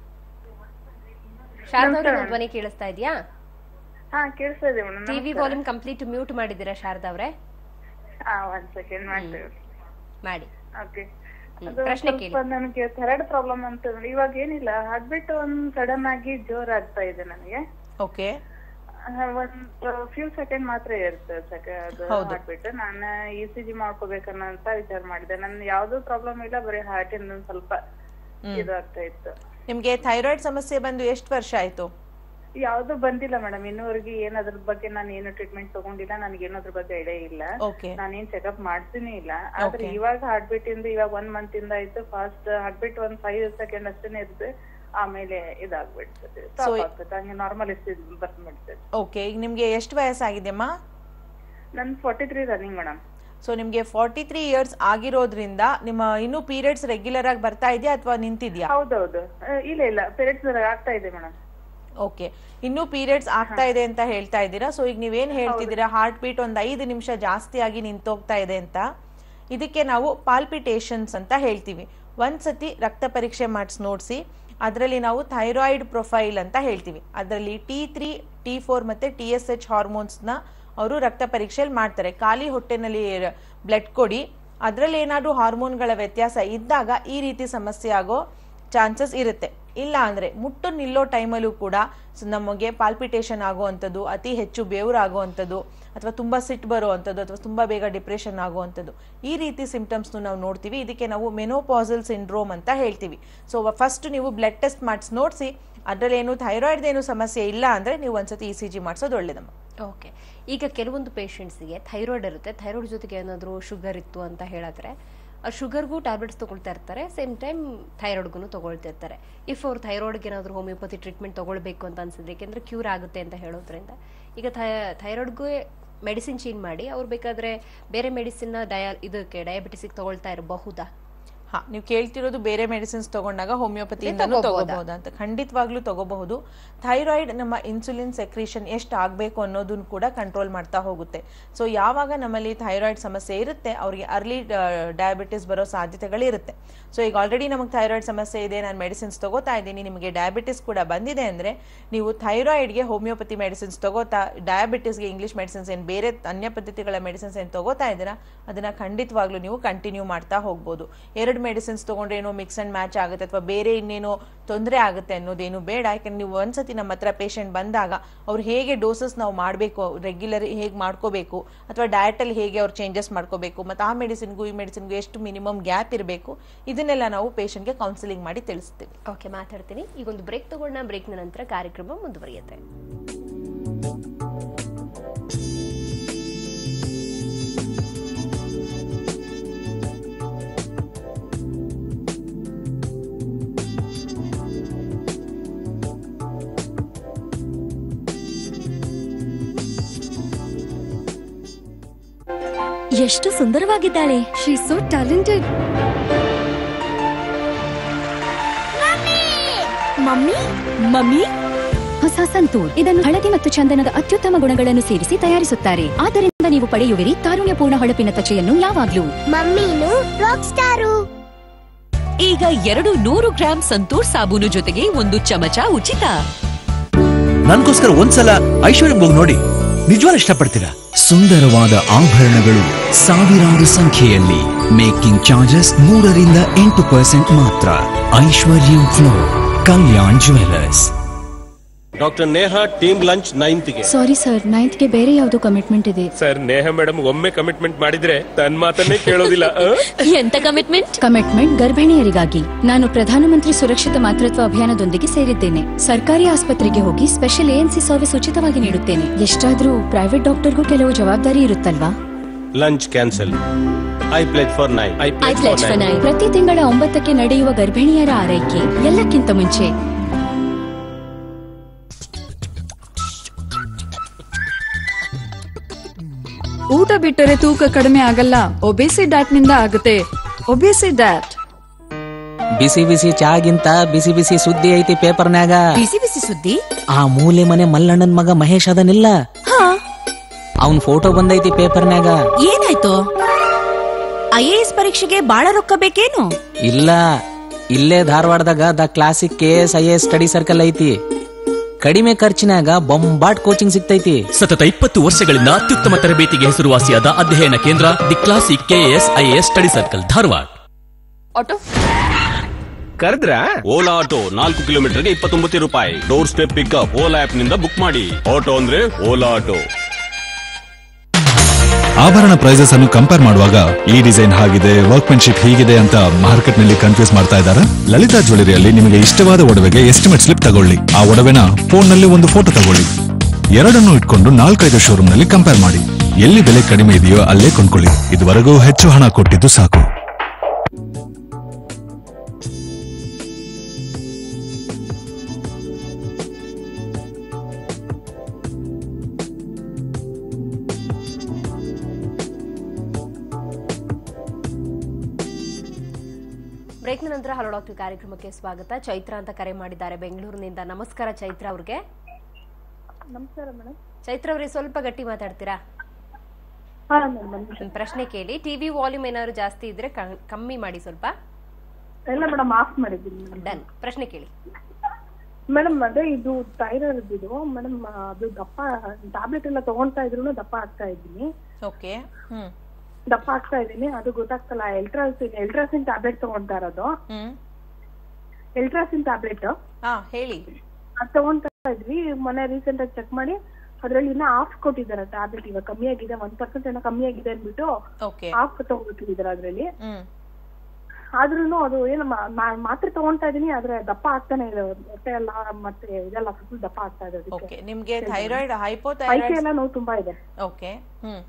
Speaker 1: ಶಾರದಾ ಅವ್ರಿಗೆ ನನ್ನ ಧ್ವನಿ ಕೇಳಿಸ್ತಾ ಇದೆಯಾ
Speaker 16: ಹಾ ಕೇಳಿಸ್ತಾ ಇದೆ madam
Speaker 1: TV volume complete mute ಮಾಡಿದ್ದೀರಾ ಶಾರದಾ ಅವರೇ
Speaker 16: ಹಾ ಒಂದ್ ಸೆಕೆಂಡ್ ಮಾಡ್ತೇವೆ
Speaker 1: ಮಾಡಿ
Speaker 16: ಓಕೆ
Speaker 1: ಹ್ಮ್,
Speaker 16: ಅದು
Speaker 1: ಪ್ರಶ್ನೆ ಕೇಳಿ.
Speaker 16: ಸ್ವಲ್ಪ ನನಗೆ ಥೈರಾಯ್ಡ್ ಪ್ರಾಬ್ಲಮ್ ಅಂತ ಇವಾಗ ಏನಿಲ್ಲ ಹಾರ್ಟ್ಬಿಟ್ ಒಂದ್ ಸಡನ್ ಆಗಿ ಜೋರ್ ಆಗ್ತಾ ಇದೆ ನನಗೆ
Speaker 2: ಓಕೆ
Speaker 16: ಆ, ಒಂದ್ ಫ್ಯೂ ಸೆಕೆಂಡ್ ಮಾತ್ರ ಇರುತ್ತೆ ಸೆಕೆ ಅದು
Speaker 2: ಹೌದು.
Speaker 16: ಹಾರ್ಟ್ಬಿಟ್ ನಾನು ಇ ಸಿ ಜಿ ಮಾಡ್ಕೋಬೇಕನ್ನಂತ ವಿಚಾರ ಮಾಡಿದೆ ನನ್ ಯಾವ್ದು ಪ್ರಾಬ್ಲಮ್ ಇಲ್ಲ ಬರೀ ಹಾರ್ಟ್ ಇಂದ ಒಂದ್ ಸ್ವಲ್ಪ
Speaker 2: ಹ್ಮ್.
Speaker 16: ಇದು ಆಗ್ತಾ ಇತ್ತು
Speaker 2: ನಿಮ್ಗೆ ಥೈರಾಯ್ಡ್ ಸಮಸ್ಯೆ ಬಂದು ಎಷ್ಟು ವರ್ಷ ಆಯ್ತು
Speaker 16: ಯಾವ್ದು ಬಂದಿಲ್ಲ ಮೇಡಮ್ ಇನ್ನೂವರೆಗೆ ಏನ್ ಅದ್ರ ಬಗ್ಗೆ ನಾನು ಏನು ಟ್ರೀಟ್ಮೆಂಟ್ ತಗೊಂಡಿಲ್ಲ ನನಗೆ ಏನು ಅದ್ರ ಬಗ್ಗೆ ಐಡಿಯಾ ಇಲ್ಲ
Speaker 2: Okay.
Speaker 16: ನಾನೇನ್ ಚೆಕಪ್ ಮಾಡ್ತೀನಿ ಇಲ್ಲ ಆದ್ರೆ
Speaker 2: Okay.
Speaker 16: ಇವಾಗ ಹಾರ್ಟ್ ಬೀಟ್ ಇಂದ ಇವಾಗ ಒನ್ ಮಂತ್ ಇಂದ ಆಯ್ತು ಫಾಸ್ಟ್ ಹಾರ್ಟ್ ಬೀಟ್ ಒಂದ್ ಫೈವ್ ಸೆಕೆಂಡ್ ಅಷ್ಟೇನೆ ಇರುತ್ತೆ ಆಮೇಲೆ ಇದಾಗ್ಬಿಡ್ತದೆ
Speaker 2: So-
Speaker 16: ಸ್ಟಾಪ್ ಆಗ್ತದೆ ಹಂಗೆ ನಾರ್ಮಲ್ ಬರ್ಬಿಡ್ತದೆ
Speaker 2: ಓಕೆ ಈಗ ನಿಮ್ಗೆ ಎಷ್ಟು ವಯಸ್ಸಾಗಿದೆಮ್ಮ
Speaker 16: ನನ್ forty three running madam
Speaker 2: so ನಿಮ್ಗೆ ಫಾರ್ಟಿ ತ್ರೀ ಇಯರ್ಸ್ ಆಗಿರೋದ್ರಿಂದ ನಿಮ್ಮ ಇನ್ನೂ ಪೀರಿಯಡ್ಸ್ ರೆಗ್ಯುಲರ್ ಆಗಿ ಬರ್ತಾ ಇದೆಯಾ ಅಥವಾ ನಿಂತಿದ್ಯಾ
Speaker 16: ಹೌದೌದು ಆ, ಇಲ್ಲ ಇಲ್ಲ ಪೀರಿಯಡ್ಸ್ ಆಗ್ತಾ ಇದೆ ಮೇಡಮ್
Speaker 2: ಓಕೆ ಇನ್ನೂ ಪೀರಿಯಡ್ಸ್ ಆಗ್ತಾ ಇದೆ ಅಂತ ಹೇಳ್ತಾ ಇದ್ದೀರಾ ಸೊ ಈಗ ನೀವೇನ್ ಹೇಳ್ತಿದ್ದೀರಾ ಹಾರ್ಟ್ ಬೀಟ್ ಒಂದ್ ಐದು ನಿಮಿಷ ಜಾಸ್ತಿ ಆಗಿ ನಿಂತೋಗ್ತಾ ಇದೆ ಅಂತ ಇದಕ್ಕೆ ನಾವು ಪಾಲ್ಪಿಟೇಷನ್ಸ್ ಅಂತ ಹೇಳ್ತೀವಿ ಒಂದ್ಸತಿ ರಕ್ತ ಪರೀಕ್ಷೆ ಮಾಡಿಸಿ ನೋಡಿಸಿ ಅದರಲ್ಲಿ ನಾವು ಥೈರಾಯ್ಡ್ ಪ್ರೊಫೈಲ್ ಅಂತ ಹೇಳ್ತೀವಿ ಅದರಲ್ಲಿ ಟಿ ತ್ರೀ ಟಿ ಫೋರ್ ಮತ್ತೆ ಟಿ ಎಸ್ ಎಚ್ ಹಾರ್ಮೋನ್ಸ್ನ ಅವರು ರಕ್ತ ಪರೀಕ್ಷೆಯಲ್ಲಿ ಮಾಡ್ತಾರೆ ಖಾಲಿ ಹೊಟ್ಟೆನಲ್ಲಿ ಬ್ಲಡ್ ಕೊಡಿ ಅದರಲ್ಲಿ ಏನಾದರೂ ಹಾರ್ಮೋನ್ಗಳ ವ್ಯತ್ಯಾಸ ಇದ್ದಾಗ ಈ ರೀತಿ ಸಮಸ್ಯೆ ಆಗೋ ಚಾನ್ಸಸ್ ಇರುತ್ತೆ ಇಲ್ಲ ಅಂದ್ರೆ ಮುಟ್ಟು ನಿಲ್ಲೋ ಟೈಮಲ್ಲೂ ಕೂಡ ಸ- ನಮಗೆ ಪಾಲ್ಪಿಟೇಷನ್ ಆಗುವಂಥದ್ದು ಅತಿ ಹೆಚ್ಚು ಬೇವ್ರು ಆಗುವಂಥದ್ದು ಅಥವಾ ತುಂಬಾ ಸಿಟ್ಟು ಬರುವಂಥದ್ದು ಅಥವಾ ತುಂಬಾ ಬೇಗ ಡಿಪ್ರೆಷನ್ ಆಗುವಂಥದ್ದು ಈ ರೀತಿ ಸಿಂಪ್ಟಮ್ಸ್ನು ನಾವು ನೋಡ್ತೀವಿ ಇದಕ್ಕೆ ನಾವು ಮೆನೋಪಾಸಲ್ ಸಿಂಡ್ರೋಮ್ ಅಂತ ಹೇಳ್ತೀವಿ ಸೊ ಫಸ್ಟ್ ನೀವು ಬ್ಲಡ್ ಟೆಸ್ಟ್ ಮಾಡಿಸಿ ನೋಡಿಸಿ ಅದರಲ್ಲಿ ಏನು ಥೈರಾಯ್ಡ್ ಏನು ಸಮಸ್ಯೆ ಇಲ್ಲ ಅಂದ್ರೆ ನೀವು ಒಂದ್ಸತಿ ಇ ಸಿ ಜಿ ಮಾಡಿಸೋದು ಒಳ್ಳೇದಮ್ಮ
Speaker 1: ಓಕೆ ಈಗ ಕೆಲವೊಂದು ಪೇಷಂಟ್ಸ್ಗೆ ಥೈರಾಯ್ಡ್ ಇರುತ್ತೆ ಥೈರಾಯ್ಡ್ ಜೊತೆಗೆ ಏನಾದರೂ ಶುಗರ್ ಇತ್ತು ಅಂತ ಹೇಳಿದ್ರೆ ಆ ಶುಗರ್ಗೂ ಟ್ಯಾಬ್ಲೆಟ್ಸ್ ತಗೊಳ್ತಾ ಇರ್ತಾರೆ ಸೇಮ್ ಟೈಮ್ ಥೈರಾಯ್ಡ್ಗೂ ತಗೊಳ್ತಾ ಇರ್ತಾರೆ ಇಫ್ ಅವ್ರು ಥೈರಾಯ್ಡ್ಗೆ ಏನಾದರೂ ಹೋಮಿಯೋಪತಿ ಟ್ರೀಟ್ಮೆಂಟ್ ತಗೊಳ್ಬೇಕು ಅಂತ ಅನ್ಸಿದ್ರೆ ಯಾಕೆಂದ್ರೆ ಕ್ಯೂರ್ ಆಗುತ್ತೆ ಅಂತ ಹೇಳೋದ್ರಿಂದ ಈಗ ಥೈರಾಯ್ಡ್ಗೂ ಮೆಡಿಸಿನ್ ಚೇಂಜ್ ಮಾಡಿ ಅವ್ರು ಬೇಕಾದ್ರೆ ಬೇರೆ ಮೆಡಿಸಿನ್ನ ಡಯಾ ಇದಕ್ಕೆ ಡಯಾಬಿಟಿಸಿಗೆ ತಗೊಳ್ತಾ ಇರಬಹುದಾ
Speaker 2: ಹಾ ನೀವು ಕೇಳ್ತಿರೋದು ಬೇರೆ ಮೆಡಿಸಿನ್ಸ್ ತಗೊಂಡಾಗ ಹೋಮಿಯೋಪತಿಯಿಂದನೂ
Speaker 1: ತಗೋಬೋದಾ?
Speaker 2: ತಗೋಬಹುದು ಅಂತ ಖಂಡಿತವಾಗ್ಲೂ ತಗೋಬಹುದು ಥೈರಾಯ್ಡ್ ನಮ್ಮ ಇನ್ಸುಲಿನ್ ಸೆಕ್ರೇಷನ್ ಎಷ್ಟು ಆಗಬೇಕು ಅನ್ನೋದನ್ನ ಕೂಡ ಕಂಟ್ರೋಲ್ ಮಾಡ್ತಾ ಹೋಗುತ್ತೆ ಸೊ ಯಾವಾಗ ನಮ್ಮಲ್ಲಿ ಥೈರಾಯ್ಡ್ ಸಮಸ್ಯೆ ಇರುತ್ತೆ ಅವರಿಗೆ ಅರ್ಲಿ ಡಯಾಬಿಟಿಸ್ ಬರೋ ಸಾಧ್ಯತೆಗಳು ಇರುತ್ತೆ ಸೊ ಈಗ ಆಲ್ರೆಡಿ ನಮಗೆ ಥೈರಾಯ್ಡ್ ಸಮಸ್ಯೆ ಇದೆ ನಾನು ಮೆಡಿಸಿನ್ಸ್ ತಗೋತಾ ಇದ್ದೀನಿ ನಿಮಗೆ ಡಯಾಬಿಟಿಸ್ ಕೂಡ ಬಂದಿದೆ ಅಂದ್ರೆ ನೀವು ಥೈರಾಯ್ಡ್ಗೆ ಹೋಮಿಯೋಪತಿ ಮೆಡಿಸಿನ್ಸ್ ತಗೋತಾ ಡಯಾಬಿಟಿಸ್ಗೆ ಇಂಗ್ಲಿಷ್ ಮೆಡಿಸಿನ್ಸ್ ಏನು ಬೇರೆ ಅನ್ಯ ಪದ್ಧತಿಗಳ ಮೆಡಿಸಿನ್ಸ್ ಏನು ತಗೋತಾ ಇದ್ದೀರಾ ಅದನ್ನ ಖಂಡಿತವಾಗ್ಲೂ ನೀವು ಕಂಟಿನ್ಯೂ ಮಾಡ್ತಾ ಹೋಗ್ಬೋದು ಎರಡು ಮೆಡಿಸಿನ್ಸ್ ತಗೊಂಡ್ರೆ ಏನೋ ಮಿಕ್ಸ್ ಅಂಡ್ ಮ್ಯಾಚ್ ಆಗುತ್ತೆ ಅಥವಾ ಬೇರೆ ಇನ್ನೇನೋ ತೊಂದರೆ ಆಗುತ್ತೆ ಅನ್ನೋದೇನು ಬೇಡ ಯಾಕಂದ್ರೆ ನೀವು ಒಂದ್ಸತಿ ನಮ್ಮ ಹತ್ರ ಪೇಷಂಟ್ ಬಂದಾಗ ಅವ್ರು ಹೇಗೆ ಡೋಸಸ್ ನಾವು ಮಾಡಬೇಕು ರೆಗ್ಯುಲರ್ ಹೇಗೆ ಮಾಡ್ಕೋಬೇಕು ಅಥವಾ ಡಯಟಲ್ಲಿ ಹೇಗೆ ಅವ್ರು ಚೇಂಜಸ್ ಮಾಡ್ಕೋಬೇಕು ಮತ್ತು ಆ ಮೆಡಿಸಿನ್ಗೂ ಈ ಮೆಡಿಸಿನ್ಗೂ ಎಷ್ಟು ಮಿನಿಮಮ್ ಗ್ಯಾಪ್ ಇರಬೇಕು ಇದನ್ನೆಲ್ಲ ನಾವು ಪೇಷಂಟ್ಗೆ ಕೌನ್ಸಿಲಿಂಗ್ ಮಾಡಿ ತಿಳಿಸ್ತೀವಿ
Speaker 1: ಓಕೆ ಮಾತಾಡ್ತೀನಿ ಈಗ ಒಂದು ಬ್ರೇಕ್ ತಗೊಂಡ ಬ್ರೇಕ್ನ ನಂತರ ಕಾರ್ಯಕ್ರಮ ಮುಂದುವರಿಯುತ್ತೆ
Speaker 3: ಎಷ್ಟು ಸುಂದರವಾಗಿದ್ದಾಳೆ
Speaker 12: she so talented
Speaker 3: mummy mummy
Speaker 12: ಹೊಸ ಸಂತೂರ್ ಇದನ್ನು ಹಳದಿ ಮತ್ತು ಚಂದನದ ಅತ್ಯುತ್ತಮ ಗುಣಗಳನ್ನು ಸೇರಿಸಿ ತಯಾರಿಸುತ್ತಾರೆ ಆದ್ದರಿಂದ ನೀವು ಪಡೆಯುವಿರಿ ತಾರುಣ್ಯಪೂರ್ಣ ಹೊಳಪಿನ ತ್ವಚೆಯನ್ನು ಯಾವಾಗ್ಲೂ
Speaker 3: ಮಮ್ಮೀನು ರಾಕ್ ಸ್ಟಾರು ಈಗ ಎರಡು ನೂರು ಗ್ರಾಂ ಸಂತೂರ್ ಸಾಬೂನು ಜೊತೆಗೆ ಒಂದು ಚಮಚ ಉಚಿತ
Speaker 10: ನನ್ಗೋಸ್ಕರ ಒಂದ್ಸಲ ಐಶ್ವರ್ಯಂ ಹೋಗಿ ನೋಡಿ ನಿಜವಾಗ್ಲೂ ಇಷ್ಟಪಡ್ತೀರಾ
Speaker 17: ಸುಂದರವಾದ ಆಭರಣಗಳು ಸಾವಿರಾರು ಸಂಖ್ಯೆಯಲ್ಲಿ ಮೇಕಿಂಗ್ ಚಾರ್ಜಸ್ ಮೂರರಿಂದ ಎಂಟು ಪರ್ಸೆಂಟ್ ಮಾತ್ರ ಐಶ್ವರ್ಯಂ flow Kalyan jewellers
Speaker 18: doctor Neha team lunch ನೈನ್ತ್ಗೆ
Speaker 12: ಸಾರಿ ಸರ್ ನೈನ್ತ್ಗೆ ಬೇರೆ ಯಾವ್ದೋ ಕಮಿಟ್ಮೆಂಟ್ ಇದೆ
Speaker 18: ಸರ್ ನೇಹಾ ಮೇಡಮ್ ಒಮ್ಮೆ ಕಮಿಟ್ಮೆಂಟ್ ಮಾಡಿದ್ರೆ ತನ್ನ ಮಾತನ್ನೇ ಕೇಳೋದಿಲ್ಲ ಆ?
Speaker 12: ಎಂತ ಕಮಿಟ್ಮೆಂಟ್ ಕಮಿಟ್ಮೆಂಟ್ ಗರ್ಭಿಣಿಯರಿಗಾಗಿ ನಾನು ಪ್ರಧಾನಮಂತ್ರಿ ಸುರಕ್ಷಿತ ಮಾತೃತ್ವ ಅಭಿಯಾನದೊಂದಿಗೆ ಸೇರಿದ್ದೇನೆ ಸರ್ಕಾರಿ ಆಸ್ಪತ್ರೆಗೆ ಹೋಗಿ ಸ್ಪೆಷಲ್ ಎಎನ್ಸಿ ಸರ್ವಿಸ್ ಉಚಿತವಾಗಿ ನೀಡುತ್ತೇನೆ ಎಷ್ಟಾದ್ರೂ ಪ್ರೈವೇಟ್ ಡಾಕ್ಟರ್ಗೂ ಕೆಲವು ಜವಾಬ್ದಾರಿ ಇರುತ್ತಲ್ವಾ
Speaker 18: lunch cancel I pledge for nine I
Speaker 12: I pledge for nine. ಪ್ರತಿ ತಿಂಗಳ ಒಂಬತ್ತಕ್ಕೆ ನಡೆಯುವ ಗರ್ಭಿಣಿಯರ ಆರೈಕೆ ಎಲ್ಲಕ್ಕಿಂತ ಮುಂಚೆ
Speaker 15: ಊಟ ಬಿಟ್ಟರೆ ತೂಕ ಕಡಿಮೆ ಆಗಲ್ಲ ಒಬೇಸಿ ಡಾಟ್ ನಿಂದ ಆಗುತ್ತೆ ಒಬೇಸಿ ಡಾಟ್
Speaker 19: ಬಿಸಿ ಬಿಸಿ ಚಾಗಿಂತ ಬಿಸಿ ಬಿಸಿ ಸುದ್ದಿ ಐತಿ ಪೇಪರ್ನ್ಯಾಗ
Speaker 3: ಬಿಸಿ ಬಿಸಿ ಸುದ್ದಿ
Speaker 19: ಆ ಮೂಲೆ ಮನೆ ಮಲ್ಲಣ್ಣನ್ ಮಗ ಮಹೇಶ್ ಅದನಿಲ್ಲ ಅವನ್ ಫೋಟೋ ಬಂದೈತಿ ಪೇಪರ್ನ್ಯಾಗ
Speaker 3: ಏನಾಯ್ತು ಐ ಎ ಎಸ್ ಪರೀಕ್ಷೆಗೆ ಬಾಳ ರೊಕ್ಕ ಬೇಕೇನು
Speaker 19: ಇಲ್ಲ ಇಲ್ಲೇ ಧಾರವಾಡದಾಗ the classic K S I S study circle ಐತಿ ಕಡಿಮೆ ಖರ್ಚಿನಾಗ ಬೊಂಬಾಟ್ ಕೋಚಿಂಗ್ ಸಿಗ್ತೈತಿ
Speaker 20: ಸತತ ಇಪ್ಪತ್ತು ವರ್ಷಗಳಿಂದ ಅತ್ಯುತ್ತಮ ತರಬೇತಿಗೆ ಹೆಸರುವಾಸಿಯಾದ ಅಧ್ಯಯನ ಕೇಂದ್ರ the classic KAS IAS study circle Dharwad
Speaker 2: auto
Speaker 18: ಕರೆದ್ರ ಓಲಾ ಆಟೋ ನಾಲ್ಕು ಕಿಲೋಮೀಟರ್ಗೆ ಇಪ್ಪತ್ತೊಂಬತ್ತು ರೂಪಾಯಿ door step pickup Ola app ನಿಂದ ಬುಕ್ ಮಾಡಿ ಆಟೋ ಅಂದ್ರೆ ಓಲಾ ಆಟೋ
Speaker 21: ಆಭರಣ ಪ್ರೈಸಸ್ ಅನ್ನು ಕಂಪೇರ್ ಮಾಡುವಾಗ ಈ ಡಿಸೈನ್ ಹಾಗಿದೆ ವರ್ಕ್ಮೆನ್ಶಿಪ್ ಹೀಗಿದೆ ಅಂತ ಮಾರ್ಕೆಟ್ ನಲ್ಲಿ ಕನ್ಫ್ಯೂಸ್ ಮಾಡ್ತಾ ಇದ್ದಾರೆ ಲಲಿತಾ ಜ್ಯುವೆಲರಿಯಲ್ಲಿ ನಿಮಗೆ ಇಷ್ಟವಾದ ಒಡವೆಗೆ ಎಸ್ಟಿಮೇಟ್ ಸ್ಲಿಪ್ ತಗೊಳ್ಳಿ ಆ ಒಡವೆನ ಫೋನ್ ನಲ್ಲಿ ಒಂದು ಫೋಟೋ ತಗೊಳ್ಳಿ ಎರಡನ್ನೂ ಇಟ್ಕೊಂಡು ನಾಲ್ಕೈದು ಶೋರೂಮ್ ನಲ್ಲಿ ಕಂಪೇರ್ ಮಾಡಿ ಎಲ್ಲಿ ಬೆಲೆ ಕಡಿಮೆ ಇದೆಯೋ ಅಲ್ಲೇ ಕೊಂಡ್ಕೊಳ್ಳಿ ಇದುವರೆಗೂ ಹೆಚ್ಚು ಹಣ ಕೊಟ್ಟಿದ್ದು ಸಾಕು
Speaker 1: ಬ್ರೇಕ್ನ ನಂತರ ಹಲೋ ಡಾಕ್ಟರ್ ಕಾರ್ಯಕ್ರಮಕ್ಕೆ ಸ್ವಾಗತ ಚೈತ್ರ ಅಂತ ಕರೆ ಮಾಡಿದ್ದಾರೆ ಬೆಂಗಳೂರಿನಿಂದ ನಮಸ್ಕಾರ ಚೈತ್ರ ಅವ್ರಿಗೆ
Speaker 16: ನಮಸ್ಕಾರ ಮೇಡಮ್
Speaker 1: ಚೈತ್ರ ಅವ್ರಿಗೆ ಸ್ವಲ್ಪ ಗಟ್ಟಿ ಮಾತಾಡ್ತೀರಾ
Speaker 16: ಹಾ ಮೇಡಮ್
Speaker 1: ಒಂದ್ ಪ್ರಶ್ನೆ ಕೇಳಿ ಟಿವಿ ವಾಲ್ಯೂಮ್ ಏನಾದ್ರು ಜಾಸ್ತಿ ಇದ್ರೆ ಕ- ಕಮ್ಮಿ ಮಾಡಿ ಸ್ವಲ್ಪ
Speaker 16: ಎಲ್ಲ ಮೇಡಮ್ ಆಫ್ ಮಾಡಿದ್ದೀನಿ ಮೇಡಮ್
Speaker 1: ಡನ್ ಪ್ರಶ್ನೆ ಕೇಳಿ
Speaker 16: ಮೇಡಮ್ ಅದೇ ಇದು ಥೈರಾಯ್ಡ್ ಇದು ಮೇಡಮ್ ಅದು ದಪ್ಪ ಟ್ಯಾಬ್ಲೆಟ್ ಎಲ್ಲ ತಗೊಂತಾ ಇದ್ರು ದಪ್ಪ ಆಗ್ತಾ ಇದ್ದೀನಿ
Speaker 2: ಓಕೆ ಹ್ಮ್
Speaker 16: ದಪ್ಪ ಆಗ್ತಾ ಇದ್ದೀನಿ ಅದು ಗೊತ್ತಾಗ್ತಲ್ಲ ಎಲ್ಟ್ರಾಸಿನ್ ಎಲ್ಟ್ರಾಸಿನ್ ಟ್ಯಾಬ್ಲೆಟ್ ತಗೊಂತಾ ಇರೋದು
Speaker 2: ಹ್ಮ್
Speaker 16: ಎಲ್ಟ್ರಾಸಿನ್ ಟ್ಯಾಬ್ಲೆಟ್
Speaker 2: ಹಾ ಹೇಳಿ
Speaker 16: ಅದ್ ತಗೊಂತಾ ಇದ್ವಿ ಮೊನ್ನೆ ರೀಸೆಂಟ್ ಆಗಿ ಚೆಕ್ ಮಾಡಿ ಅದ್ರಲ್ಲಿ ಇನ್ನ ಆಫ್ ಕೊಟ್ಟಿದ್ದಾರೆ ಟ್ಯಾಬ್ಲೆಟ್ ಇವಾಗ ಕಮ್ಮಿ ಆಗಿದೆ ಒನ್ ಪರ್ಸೆಂಟ್ ಏನೋ ಕಮ್ಮಿ ಆಗಿದೆ ಅಂದ್ಬಿಟ್ಟು
Speaker 2: ಓಕೆ
Speaker 16: ಆಫ್ ತಗೊಂಡ್ಬಿಟ್ಟಿದ್ದಾರೆ ಅದ್ರಲ್ಲಿ
Speaker 2: ಹ್ಮ್
Speaker 16: ಆದ್ರೂನು ಅದು ಏನು ಮಾ- ಮಾ- ಮಾತ್ರೆ ತಗೊಂತಾ ಇದೀನಿ ಆದ್ರೆ ದಪ್ಪ ಆಗ್ತಾನೆ ಇದೆ ಹೊಟ್ಟೆ ಎಲ್ಲ ಮತ್ತೆ ಇದೆಲ್ಲ ಫುಲ್ ದಪ್ಪ ಆಗ್ತಾ ಇದೆ ಅದಕ್ಕೆ.
Speaker 2: ಓಕೆ ನಿಮ್ಗೆ ಥೈರಾಯ್ಡ್
Speaker 16: ಮೈಕೈ
Speaker 2: ಹೈಪೋಥೈರಾಯ್ಡ್
Speaker 16: ಎಲ್ಲ ನೋವು ತುಂಬಾ ಇದೆ
Speaker 2: ಓಕೆ ಹ್ಮ್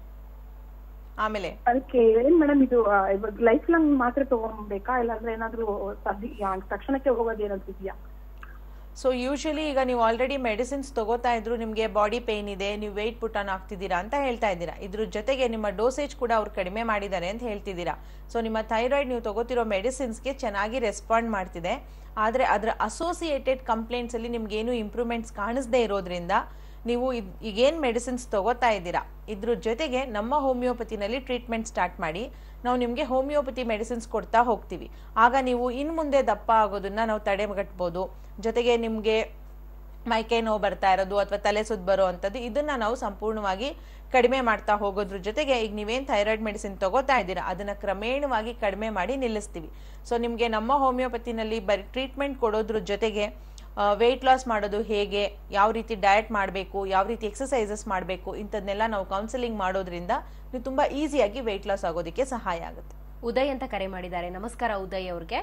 Speaker 2: ಆಮೇಲೆ
Speaker 16: ಅದಕ್ಕೆ ಏನ್ ಮೇಡಮ್ ಇದು ಆ, ಇವಾಗ ಲೈಫ್ ಲಾಂಗ್ ಮಾತ್ರೆ ತಗೊಂಬೇಕಾ ಇಲ್ಲಾಂದ್ರೆ ಏನಾದ್ರು ಸದ್ಯ ಆ, ತಕ್ಷಣಕ್ಕೆ ಹೋಗೋದು ಏನಾದ್ರು ಇದೆಯಾ
Speaker 2: ಸೊ ಯೂಶಲಿ ಈಗ ನೀವು ಆಲ್ರೆಡಿ ಮೆಡಿಸಿನ್ಸ್ ತಗೋತಾ ಇದ್ರು ನಿಮಗೆ ಬಾಡಿ ಪೇನ್ ಇದೆ ನೀವು ವೆಯ್ಟ್ ಪುಟ್ ಆನ್ ಆಗ್ತಿದ್ದೀರಾ ಅಂತ ಹೇಳ್ತಾ ಇದ್ದೀರಾ ಇದ್ರ ಜೊತೆಗೆ ನಿಮ್ಮ ಡೋಸೇಜ್ ಕೂಡ ಅವ್ರು ಕಡಿಮೆ ಮಾಡಿದ್ದಾರೆ ಅಂತ ಹೇಳ್ತಿದ್ದೀರಾ ಸೊ ನಿಮ್ಮ ಥೈರಾಯ್ಡ್ ನೀವು ತಗೋತಿರೋ ಮೆಡಿಸಿನ್ಸ್ಗೆ ಚೆನ್ನಾಗಿ ರೆಸ್ಪಾಂಡ್ ಮಾಡ್ತಿದೆ ಆದರೆ ಅದರ ಅಸೋಸಿಯೇಟೆಡ್ ಕಂಪ್ಲೇಂಟ್ಸಲ್ಲಿ ನಿಮ್ಗೇನು ಇಂಪ್ರೂವ್ಮೆಂಟ್ಸ್ ಕಾಣಿಸದೇ ಇರೋದ್ರಿಂದ ನೀವು ಇದ್- ಈಗೇನ್ ಮೆಡಿಸಿನ್ಸ್ ತಗೋತಾ ಇದ್ದೀರಾ ಇದ್ರ ಜೊತೆಗೆ ನಮ್ಮ ಹೋಮಿಯೋಪತಿನಲ್ಲಿ ಟ್ರೀಟ್ಮೆಂಟ್ ಸ್ಟಾರ್ಟ್ ಮಾಡಿ ನಾವು ನಿಮಗೆ ಹೋಮಿಯೋಪತಿ ಮೆಡಿಸಿನ್ಸ್ ಕೊಡ್ತಾ ಹೋಗ್ತೀವಿ ಆಗ ನೀವು ಇನ್ನು ಮುಂದೆ ದಪ್ಪ ಆಗೋದನ್ನ ನಾವು ತಡೆಗಟ್ಬೋದು ಜೊತೆಗೆ ನಿಮಗೆ ಮೈಕೈ ನೋವು ಬರ್ತಾ ಇರೋದು ಅಥವಾ ತಲೆ ಸುತ್ತ ಬರೋ ಅಂಥದ್ದು ಇದನ್ನ ನಾವು ಸಂಪೂರ್ಣವಾಗಿ ಕಡಿಮೆ ಮಾಡ್ತಾ ಹೋಗೋದ್ರ ಜೊತೆಗೆ ಈಗ ನೀವೇನು ಥೈರಾಯ್ಡ್ ಮೆಡಿಸಿನ್ ತಗೋತಾ ಇದ್ದೀರಾ ಅದನ್ನ ಕ್ರಮೇಣವಾಗಿ ಕಡಿಮೆ ಮಾಡಿ ನಿಲ್ಲಿಸ್ತೀವಿ ಸೊ ನಿಮಗೆ ನಮ್ಮ ಹೋಮಿಯೋಪತಿನಲ್ಲಿ ಬರೀ ಟ್ರೀಟ್ಮೆಂಟ್ ಕೊಡೋದ್ರ ಜೊತೆಗೆ ವೆಯ್ಟ್ ಲಾಸ್ ಮಾಡೋದು ಹೇಗೆ ಯಾವ ರೀತಿ ಡಯಟ್ ಮಾಡಬೇಕು ಯಾವ ರೀತಿ ಎಕ್ಸಸೈಸಸ್ ಮಾಡಬೇಕು ಇಂಥದ್ನೆಲ್ಲ ನಾವು ಕೌನ್ಸಿಲಿಂಗ್ ಮಾಡೋದ್ರಿಂದ ನೀವು ತುಂಬ ಈಸಿಯಾಗಿ ವೆಯ್ಟ್ ಲಾಸ್ ಆಗೋದಕ್ಕೆ ಸಹಾಯ ಆಗುತ್ತೆ
Speaker 1: ಉದಯ್ ಅಂತ ಕರೆ ಮಾಡಿದ್ದಾರೆ ನಮಸ್ಕಾರ ಉದಯ್ ಅವ್ರಿಗೆ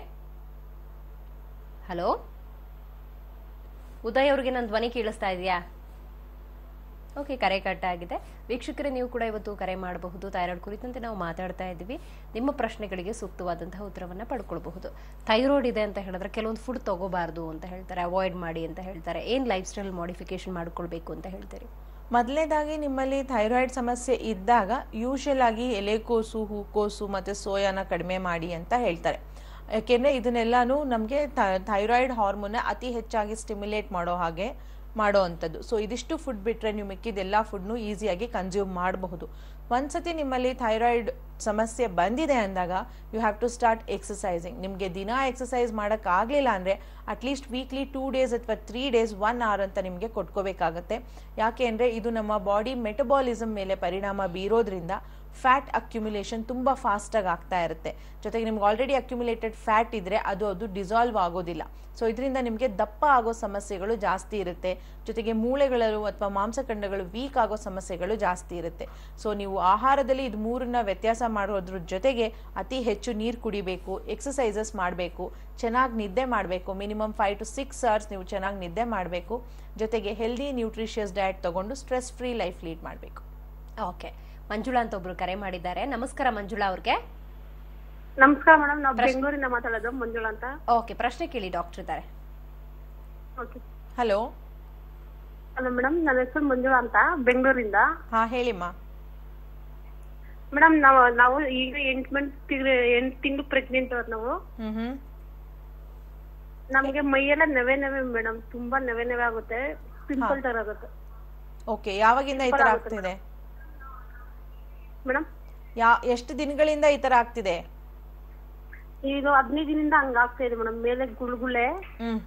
Speaker 1: ಹಲೋ ಉದಯ್ ಅವ್ರಿಗೆ ನನ್ನ ಧ್ವನಿ ಕೇಳಿಸ್ತಾ ಇದೆಯಾ ಓಕೆ ಕರೆ ಕಟ್ ಆಗಿದೆ ವೀಕ್ಷಕರೇ ನೀವು ಕೂಡ ಇವತ್ತು ಕರೆ ಮಾಡಬಹುದು ಥೈರಾಯ್ಡ್ ಕುರಿತಂತೆ ನಾವು ಮಾತಾಡ್ತಾ ಇದ್ದೀವಿ ನಿಮ್ಮ ಪ್ರಶ್ನೆಗಳಿಗೆ ಸೂಕ್ತವಾದಂತಹ ಉತ್ತರವನ್ನು ಪಡ್ಕೊಳ್ಬಹುದು ಥೈರಾಯ್ಡ್ ಇದೆ ಅಂತ ಹೇಳಿದ್ರೆ ಕೆಲವೊಂದು ಫುಡ್ ತಗೋಬಾರ್ದು ಅಂತ ಹೇಳ್ತಾರೆ ಅವಾಯ್ಡ್ ಮಾಡಿ ಅಂತ ಹೇಳ್ತಾರೆ ಏನು ಲೈಫ್ ಸ್ಟೈಲ್ ಮಾಡಿಫಿಕೇಶನ್ ಮಾಡ್ಕೊಳ್ಬೇಕು ಅಂತ ಹೇಳ್ತಾರೆ
Speaker 2: ಮೊದಲನೇದಾಗಿ ನಿಮ್ಮಲ್ಲಿ ಥೈರಾಯ್ಡ್ ಸಮಸ್ಯೆ ಇದ್ದಾಗ ಯೂಶಲ್ ಆಗಿ ಎಲೆಕೋಸು ಹೂಕೋಸು ಮತ್ತು ಸೋಯಾನ ಕಡಿಮೆ ಮಾಡಿ ಅಂತ ಹೇಳ್ತಾರೆ ಯಾಕೆಂದರೆ ಇದನ್ನೆಲ್ಲಾನು ನಮಗೆ ಥೈರಾಯ್ಡ್ ಹಾರ್ಮೋನ್ನ ಅತಿ ಹೆಚ್ಚಾಗಿ ಸ್ಟಿಮ್ಯುಲೇಟ್ ಮಾಡೋ ಹಾಗೆ ಮಾಡೋ ಅಂಥದ್ದು ಸೊ ಇದಿಷ್ಟು ಫುಡ್ ಬಿಟ್ಟರೆ ನೀವು ಮಿಕ್ಕಿದೆಲ್ಲ ಫುಡ್ನು ಈಸಿಯಾಗಿ ಕನ್ಸ್ಯೂಮ್ ಮಾಡಬಹುದು ಒಂದ್ಸತಿ ನಿಮ್ಮಲ್ಲಿ ಥೈರಾಯ್ಡ್ ಸಮಸ್ಯೆ ಬಂದಿದೆ ಅಂದಾಗ you have to start exercising ನಿಮಗೆ ದಿನ ಎಕ್ಸಸೈಸ್ ಮಾಡೋಕ್ಕಾಗಲಿಲ್ಲ ಅಂದರೆ ಅಟ್ಲೀಸ್ಟ್ ವೀಕ್ಲಿ ಟೂ ಡೇಸ್ ಅಥವಾ ತ್ರೀ ಡೇಸ್ ಒನ್ ಅವರ್ ಅಂತ ನಿಮಗೆ ಕೊಟ್ಕೋಬೇಕಾಗತ್ತೆ ಯಾಕೆ ಅಂದರೆ ಇದು ನಮ್ಮ ಬಾಡಿ ಮೆಟಬಾಲಿಸಮ್ ಮೇಲೆ ಪರಿಣಾಮ ಬೀರೋದ್ರಿಂದ ಫ್ಯಾಟ್ ಅಕ್ಯುಮುಲೇಷನ್ ತುಂಬ ಫಾಸ್ಟಾಗಿ ಆಗ್ತಾ ಇರುತ್ತೆ ಜೊತೆಗೆ ನಿಮ್ಗೆ ಆಲ್ರೆಡಿ ಅಕ್ಯುಮುಲೇಟೆಡ್ ಫ್ಯಾಟ್ ಇದ್ದರೆ ಅದು ಅದು ಡಿಸಾಲ್ವ್ ಆಗೋದಿಲ್ಲ ಸೊ ಇದರಿಂದ ನಿಮಗೆ ದಪ್ಪ ಆಗೋ ಸಮಸ್ಯೆಗಳು ಜಾಸ್ತಿ ಇರುತ್ತೆ ಜೊತೆಗೆ ಮೂಳೆಗಳು ಅಥವಾ ಮಾಂಸಖಂಡಗಳು ವೀಕ್ ಆಗೋ ಸಮಸ್ಯೆಗಳು ಜಾಸ್ತಿ ಇರುತ್ತೆ ಸೊ ನೀವು ಆಹಾರದಲ್ಲಿ ಇದು ಮೂರನ್ನ ವ್ಯತ್ಯಾಸ ಮಾಡೋದ್ರ ಜೊತೆಗೆ ಅತಿ ಹೆಚ್ಚು ನೀರು ಕುಡಿಬೇಕು ಎಕ್ಸಸೈಸಸ್ ಮಾಡಬೇಕು ಚೆನ್ನಾಗಿ ನಿದ್ದೆ ಮಾಡಬೇಕು minimum five to six hours ನೀವು ಚೆನ್ನಾಗಿ ನಿದ್ದೆ ಮಾಡಬೇಕು ಜೊತೆಗೆ ಹೆಲ್ದಿ ನ್ಯೂಟ್ರಿಷಿಯಸ್ ಡಯಟ್ ತಗೊಂಡು ಸ್ಟ್ರೆಸ್ ಫ್ರೀ ಲೈಫ್ ಲೀಡ್ ಮಾಡಬೇಕು
Speaker 1: ಓಕೆ ಮಂಜುಳಾ ಅಂತ ಒಬ್ರು ಕರೆ ಮಾಡಿದ್ದಾರೆ ನಮಸ್ಕಾರ ಮಂಜುಳಾ ಅವ್ರಿಗೆ
Speaker 16: ನಮಸ್ಕಾರ ಮೇಡಮ್ ನಾವು
Speaker 1: ಪ್ರಶ್ನೆ-
Speaker 16: ಬೆಂಗಳೂರಿಂದ ಮಾತಾಡೋದು ಮಂಜುಳಾ ಅಂತ
Speaker 1: ಓಕೆ ಪ್ರಶ್ನೆ ಕೇಳಿ ಡಾಕ್ಟರ್ ಇದ್ದಾರೆ
Speaker 16: ಓಕೆ
Speaker 2: ಹಲೋ
Speaker 16: ಹಲೋ ಮೇಡಮ್ ನನ್ನ ಹೆಸರು ಮಂಜುಳಾ ಅಂತ ಬೆಂಗಳೂರಿಂದ
Speaker 2: ಹಾ ಹೇಳಿಮ್ಮ
Speaker 16: ಮೇಡಮ್ ನಾವು ನಾವು ಈಗ ಎಂಟು ಮಂತ್ ಎಂಟು ತಿಂಗಳು ಪ್ರೆಗ್ನೆಂಟ್ ಅವ್ರು ನಾವು
Speaker 2: ಹ್ಮ್ ಹ್ಮ್
Speaker 16: ನಮ್ಗೆ ಮೈಯೆಲ್ಲ ನೆವೆ ನೆವೆ ಮೇಡಮ್ ತುಂಬಾ ನೆವೆ ನೆವೆ ಆಗುತ್ತೆ ಪಿಂಪಲ್ ತರ ಆಗುತ್ತೆ
Speaker 2: ಓಕೆ ಯಾವಾಗಿಂದ ಈ ತರ
Speaker 16: Super ಆಗುತ್ತೆ
Speaker 2: ಆಗ್ತಿದೆ
Speaker 16: ಮೇಡಮ್
Speaker 2: ಯಾ ಎಷ್ಟು ದಿನಗಳಿಂದ ಈ ತರ ಆಗ್ತಿದೆ
Speaker 16: ಈಗ ಹದಿನೈದು ದಿನದಿಂದ ಹಂಗ ಆಗ್ತಾ ಇದೆ ಮೇಡಮ್ ಮೇಲೆ ಗುಳ್ಗುಳೆ
Speaker 2: ಹ್ಮ್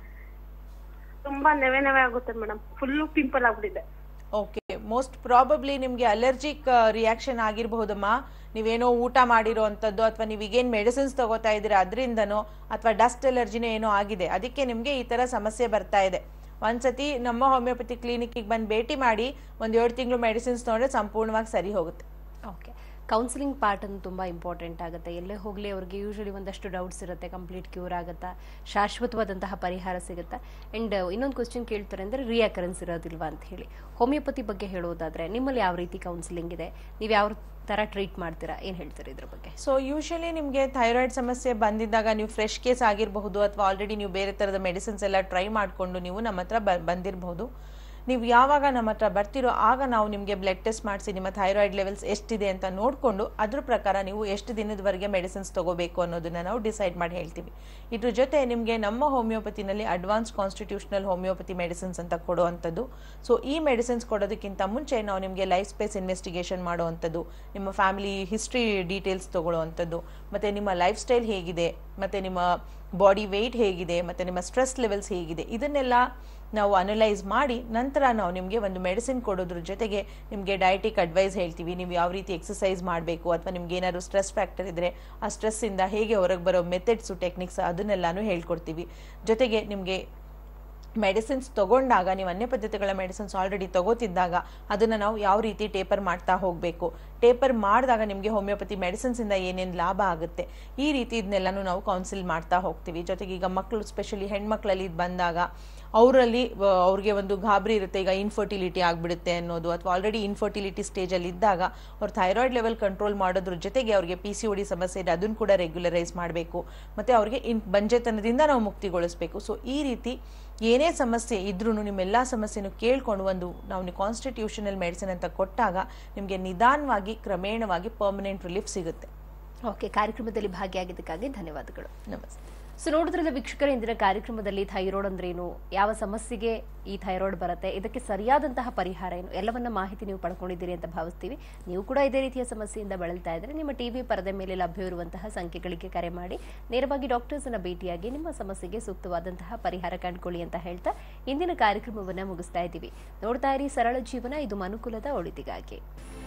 Speaker 16: ತುಂಬಾ ನೆವೆ ನೆವೆ ಆಗುತ್ತೆ ಮೇಡಮ್ ಫುಲ್ ಪಿಂಪಲ್ ಆಗ್ಬಿಟ್ಟಿದೆ
Speaker 2: ಓಕೆ ಮೋಸ್ಟ್ ಪ್ರಾಬಬ್ಲಿ ನಿಮಗೆ ಅಲರ್ಜಿಕ್ ರಿಯಾಕ್ಷನ್ ಆಗಿರಬಹುದಮ್ಮ ನೀವೇನೋ ಊಟ ಮಾಡಿರೋ ಅಂಥದ್ದು ಅಥವಾ ನೀವು ಈಗೇನು ಮೆಡಿಸಿನ್ಸ್ ತಗೋತಾ ಇದ್ದೀರಾ ಅದರಿಂದನೋ ಅಥವಾ ಡಸ್ಟ್ ಅಲರ್ಜಿನೋ ಏನೋ ಆಗಿದೆ ಅದಕ್ಕೆ ನಿಮಗೆ ಈ ಥರ ಸಮಸ್ಯೆ ಬರ್ತಾ ಇದೆ ಒಂದ್ಸತಿ ನಮ್ಮ ಹೋಮಿಯೋಪತಿ ಕ್ಲಿನಿಕ್ಕಿಗೆ ಬಂದು ಭೇಟಿ ಮಾಡಿ ಒಂದು ಏಳು ತಿಂಗಳು ಮೆಡಿಸಿನ್ಸ್ ತೊಗೊಂಡ್ರೆ ಸಂಪೂರ್ಣವಾಗಿ ಸರಿ ಹೋಗುತ್ತೆ
Speaker 1: ಓಕೆ ಕೌನ್ಸಿಲಿಂಗ್ ಪಾರ್ಟ್ ಅನ್ನು ತುಂಬ ಇಂಪಾರ್ಟೆಂಟ್ ಆಗುತ್ತೆ ಎಲ್ಲೇ ಹೋಗಲಿ ಅವ್ರಿಗೆ ಯೂಶಲಿ ಒಂದಷ್ಟು ಡೌಟ್ಸ್ ಇರುತ್ತೆ ಕಂಪ್ಲೀಟ್ ಕ್ಯೂರ್ ಆಗುತ್ತಾ ಶಾಶ್ವತವಾದಂತಹ ಪರಿಹಾರ ಸಿಗುತ್ತಾ ಆ್ಯಂಡ್ ಇನ್ನೊಂದು ಕ್ವಶನ್ ಕೇಳ್ತಾರೆ ಅಂದರೆ ರಿಯಾಕರೆನ್ಸ್ ಇರೋದಿಲ್ವಾ ಅಂತ ಹೇಳಿ ಹೋಮಿಯೋಪತಿ ಬಗ್ಗೆ ಹೇಳೋದಾದ್ರೆ ನಿಮ್ಮಲ್ಲಿ ಯಾವ ರೀತಿ ಕೌನ್ಸಿಲಿಂಗ್ ಇದೆ ನೀವು ಯಾವ ಥರ ಟ್ರೀಟ್ ಮಾಡ್ತೀರಾ ಏನು ಹೇಳ್ತೀರಾ ಇದ್ರ ಬಗ್ಗೆ
Speaker 2: ಸೊ ಯೂಶಲಿ ನಿಮಗೆ ಥೈರಾಯ್ಡ್ ಸಮಸ್ಯೆ ಬಂದಿದ್ದಾಗ ನೀವು ಫ್ರೆಶ್ ಕೇಸ್ ಆಗಿರಬಹುದು ಅಥವಾ ಆಲ್ರೆಡಿ ನೀವು ಬೇರೆ ಥರದ ಮೆಡಿಸಿನ್ಸ್ ಎಲ್ಲ ಟ್ರೈ ಮಾಡಿಕೊಂಡು ನೀವು ನಮ್ಮ ಹತ್ರ ಬ ಬಂದಿರಬಹುದು ನೀವು ಯಾವಾಗ ನಮ್ಮ ಹತ್ರ ಬರ್ತಿರೋ ಆಗ ನಾವು ನಿಮಗೆ ಬ್ಲಡ್ ಟೆಸ್ಟ್ ಮಾಡಿಸಿ ನಿಮ್ಮ ಥೈರಾಯ್ಡ್ ಲೆವೆಲ್ಸ್ ಎಷ್ಟಿದೆ ಅಂತ ನೋಡಿಕೊಂಡು ಅದ್ರ ಪ್ರಕಾರ ನೀವು ಎಷ್ಟು ದಿನದವರೆಗೆ ಮೆಡಿಸಿನ್ಸ್ ತಗೋಬೇಕು ಅನ್ನೋದನ್ನ ನಾವು ಡಿಸೈಡ್ ಮಾಡಿ ಹೇಳ್ತೀವಿ ಇದ್ರ ಜೊತೆ ನಿಮಗೆ ನಮ್ಮ ಹೋಮಿಯೋಪತಿನಲ್ಲಿ ಅಡ್ವಾನ್ಸ್ ಕಾನ್ಸ್ಟಿಟ್ಯೂಷನಲ್ ಹೋಮಿಯೋಪತಿ ಮೆಡಿಸಿನ್ಸ್ ಅಂತ ಕೊಡುವಂಥದ್ದು ಸೊ ಈ ಮೆಡಿಸಿನ್ಸ್ ಕೊಡೋದಕ್ಕಿಂತ ಮುಂಚೆ ನಾವು ನಿಮಗೆ ಲೈಫ್ ಸ್ಪೇಸ್ ಇನ್ವೆಸ್ಟಿಗೇಷನ್ ಮಾಡುವಂಥದ್ದು ನಿಮ್ಮ ಫ್ಯಾಮಿಲಿ ಹಿಸ್ಟ್ರಿ ಡೀಟೇಲ್ಸ್ ತಗೊಳ್ಳುವಂಥದ್ದು ಮತ್ತು ನಿಮ್ಮ ಲೈಫ್ ಸ್ಟೈಲ್ ಹೇಗಿದೆ ಮತ್ತು ನಿಮ್ಮ ಬಾಡಿ ವೆಯ್ಟ್ ಹೇಗಿದೆ ಮತ್ತು ನಿಮ್ಮ ಸ್ಟ್ರೆಸ್ ಲೆವೆಲ್ಸ್ ಹೇಗಿದೆ ಇದನ್ನೆಲ್ಲ ನಾವು ಅನಲೈಸ್ ಮಾಡಿ ನಂತರ ನಾವು ನಿಮಗೆ ಒಂದು ಮೆಡಿಸಿನ್ ಕೊಡೋದ್ರ ಜೊತೆಗೆ ನಿಮಗೆ ಡಯಟಿಕ್ ಅಡ್ವೈಸ್ ಹೇಳ್ತೀವಿ ನೀವು ಯಾವ ರೀತಿ ಎಕ್ಸಸೈಸ್ ಮಾಡಬೇಕು ಅಥವಾ ನಿಮ್ಗೆ ಏನಾದ್ರು ಸ್ಟ್ರೆಸ್ ಫ್ಯಾಕ್ಟರ್ ಇದ್ದರೆ ಆ ಸ್ಟ್ರೆಸ್ಸಿಂದ ಹೇಗೆ ಹೊರಗೆ ಬರೋ ಮೆಥಡ್ಸು ಟೆಕ್ನಿಕ್ಸ್ ಅದನ್ನೆಲ್ಲಾನು ಹೇಳ್ಕೊಡ್ತೀವಿ ಜೊತೆಗೆ ನಿಮಗೆ ಮೆಡಿಸಿನ್ಸ್ ತಗೊಂಡಾಗ ನೀವು ಅನ್ಯ ಪದ್ಧತಿಗಳ ಮೆಡಿಸಿನ್ಸ್ ಆಲ್ರೆಡಿ ತಗೋತಿದ್ದಾಗ ಅದನ್ನು ನಾವು ಯಾವ ರೀತಿ ಟೇಪರ್ ಮಾಡ್ತಾ ಹೋಗಬೇಕು ಟೇಪರ್ ಮಾಡಿದಾಗ ನಿಮಗೆ ಹೋಮಿಯೋಪತಿ ಮೆಡಿಸಿನ್ಸಿಂದ ಏನೇನು ಲಾಭ ಆಗುತ್ತೆ ಈ ರೀತಿ ಇದನ್ನೆಲ್ಲನೂ ನಾವು ಕೌನ್ಸಿಲ್ ಮಾಡ್ತಾ ಹೋಗ್ತೀವಿ ಜೊತೆಗೆ ಈಗ ಮಕ್ಕಳು ಸ್ಪೆಷಲಿ ಹೆಣ್ಮಕ್ಳಲ್ಲಿ ಇದು ಬಂದಾಗ ಅವರಲ್ಲಿ ಅವ್ರಿಗೆ ಒಂದು ಗಾಬರಿ ಇರುತ್ತೆ ಈಗ ಇನ್ಫರ್ಟಿಲಿಟಿ ಆಗಿಬಿಡುತ್ತೆ ಅನ್ನೋದು ಅಥವಾ ಆಲ್ರೆಡಿ ಇನ್ಫರ್ಟಿಲಿಟಿ ಸ್ಟೇಜಲ್ಲಿ ಇದ್ದಾಗ ಅವ್ರ ಥೈರಾಯ್ಡ್ ಲೆವೆಲ್ ಕಂಟ್ರೋಲ್ ಮಾಡೋದ್ರ ಜೊತೆಗೆ ಅವ್ರಿಗೆ ಪಿ ಸಿ ಡಿ ಸಮಸ್ಯೆ ಇದೆ ಅದನ್ನು ಕೂಡ ರೆಗ್ಯುಲರೈಸ್ ಮಾಡಬೇಕು ಮತ್ತು ಅವ್ರಿಗೆ ಇನ್ ಬಂಜೆತನದಿಂದ ನಾವು ಮುಕ್ತಿಗೊಳಿಸಬೇಕು ಸೊ ಈ ರೀತಿ ಏನೇ ಸಮಸ್ಯೆ ಇದ್ರೂ ನಿಮ್ಮೆಲ್ಲ ಸಮಸ್ಯೆನೂ ಕೇಳ್ಕೊಂಡು ಒಂದು ನಾವು ಕಾನ್ಸ್ಟಿಟ್ಯೂಷನಲ್ ಮೆಡಿಸಿನ್ ಅಂತ ಕೊಟ್ಟಾಗ ನಿಮಗೆ ನಿಧಾನವಾಗಿ ಕ್ರಮೇಣವಾಗಿ ಪರ್ಮನೆಂಟ್ ರಿಲೀಫ್ ಸಿಗುತ್ತೆ
Speaker 1: ಓಕೆ ಕಾರ್ಯಕ್ರಮದಲ್ಲಿ ಭಾಗಿಯಾಗಿದ್ದಕ್ಕಾಗಿ ಧನ್ಯವಾದಗಳು
Speaker 2: ನಮಸ್ತೆ
Speaker 1: ಸೊ ನೋಡಿದ್ರಲ್ಲ ವೀಕ್ಷಕರ ಇಂದಿನ ಕಾರ್ಯಕ್ರಮದಲ್ಲಿ ಥೈರಾಯ್ಡ್ ಅಂದ್ರೇನು ಯಾವ ಸಮಸ್ಯೆಗೆ ಈ ಥೈರಾಯ್ಡ್ ಬರುತ್ತೆ ಇದಕ್ಕೆ ಸರಿಯಾದಂತಹ ಪರಿಹಾರ ಏನು ಎಲ್ಲವನ್ನ ಮಾಹಿತಿ ನೀವು ಪಡ್ಕೊಂಡಿದ್ದೀರಿ ಅಂತ ಭಾವಿಸ್ತೀವಿ ನೀವು ಕೂಡ ಇದೇ ರೀತಿಯ ಸಮಸ್ಯೆಯಿಂದ ಬಳಲ್ತಾ ಇದ್ರೆ ನಿಮ್ಮ ಟಿವಿ ಪರದೆ ಮೇಲೆ ಲಭ್ಯವಿರುವಂತಹ ಸಂಖ್ಯೆಗಳಿಗೆ ಕರೆ ಮಾಡಿ ನೇರವಾಗಿ ಡಾಕ್ಟರ್ಸ್ ಅನ್ನ ಭೇಟಿಯಾಗಿ ನಿಮ್ಮ ಸಮಸ್ಯೆಗೆ ಸೂಕ್ತವಾದಂತಹ ಪರಿಹಾರ ಕಂಡುಕೊಳ್ಳಿ ಅಂತ ಹೇಳ್ತಾ ಇಂದಿನ ಕಾರ್ಯಕ್ರಮವನ್ನ ಮುಗಿಸ್ತಾ ಇದ್ದೀವಿ ನೋಡ್ತಾ ಇರಿ ಸರಳ ಜೀವನ ಇದು ಮನುಕುಲದ ಒಳಿತಿಗಾಗಿ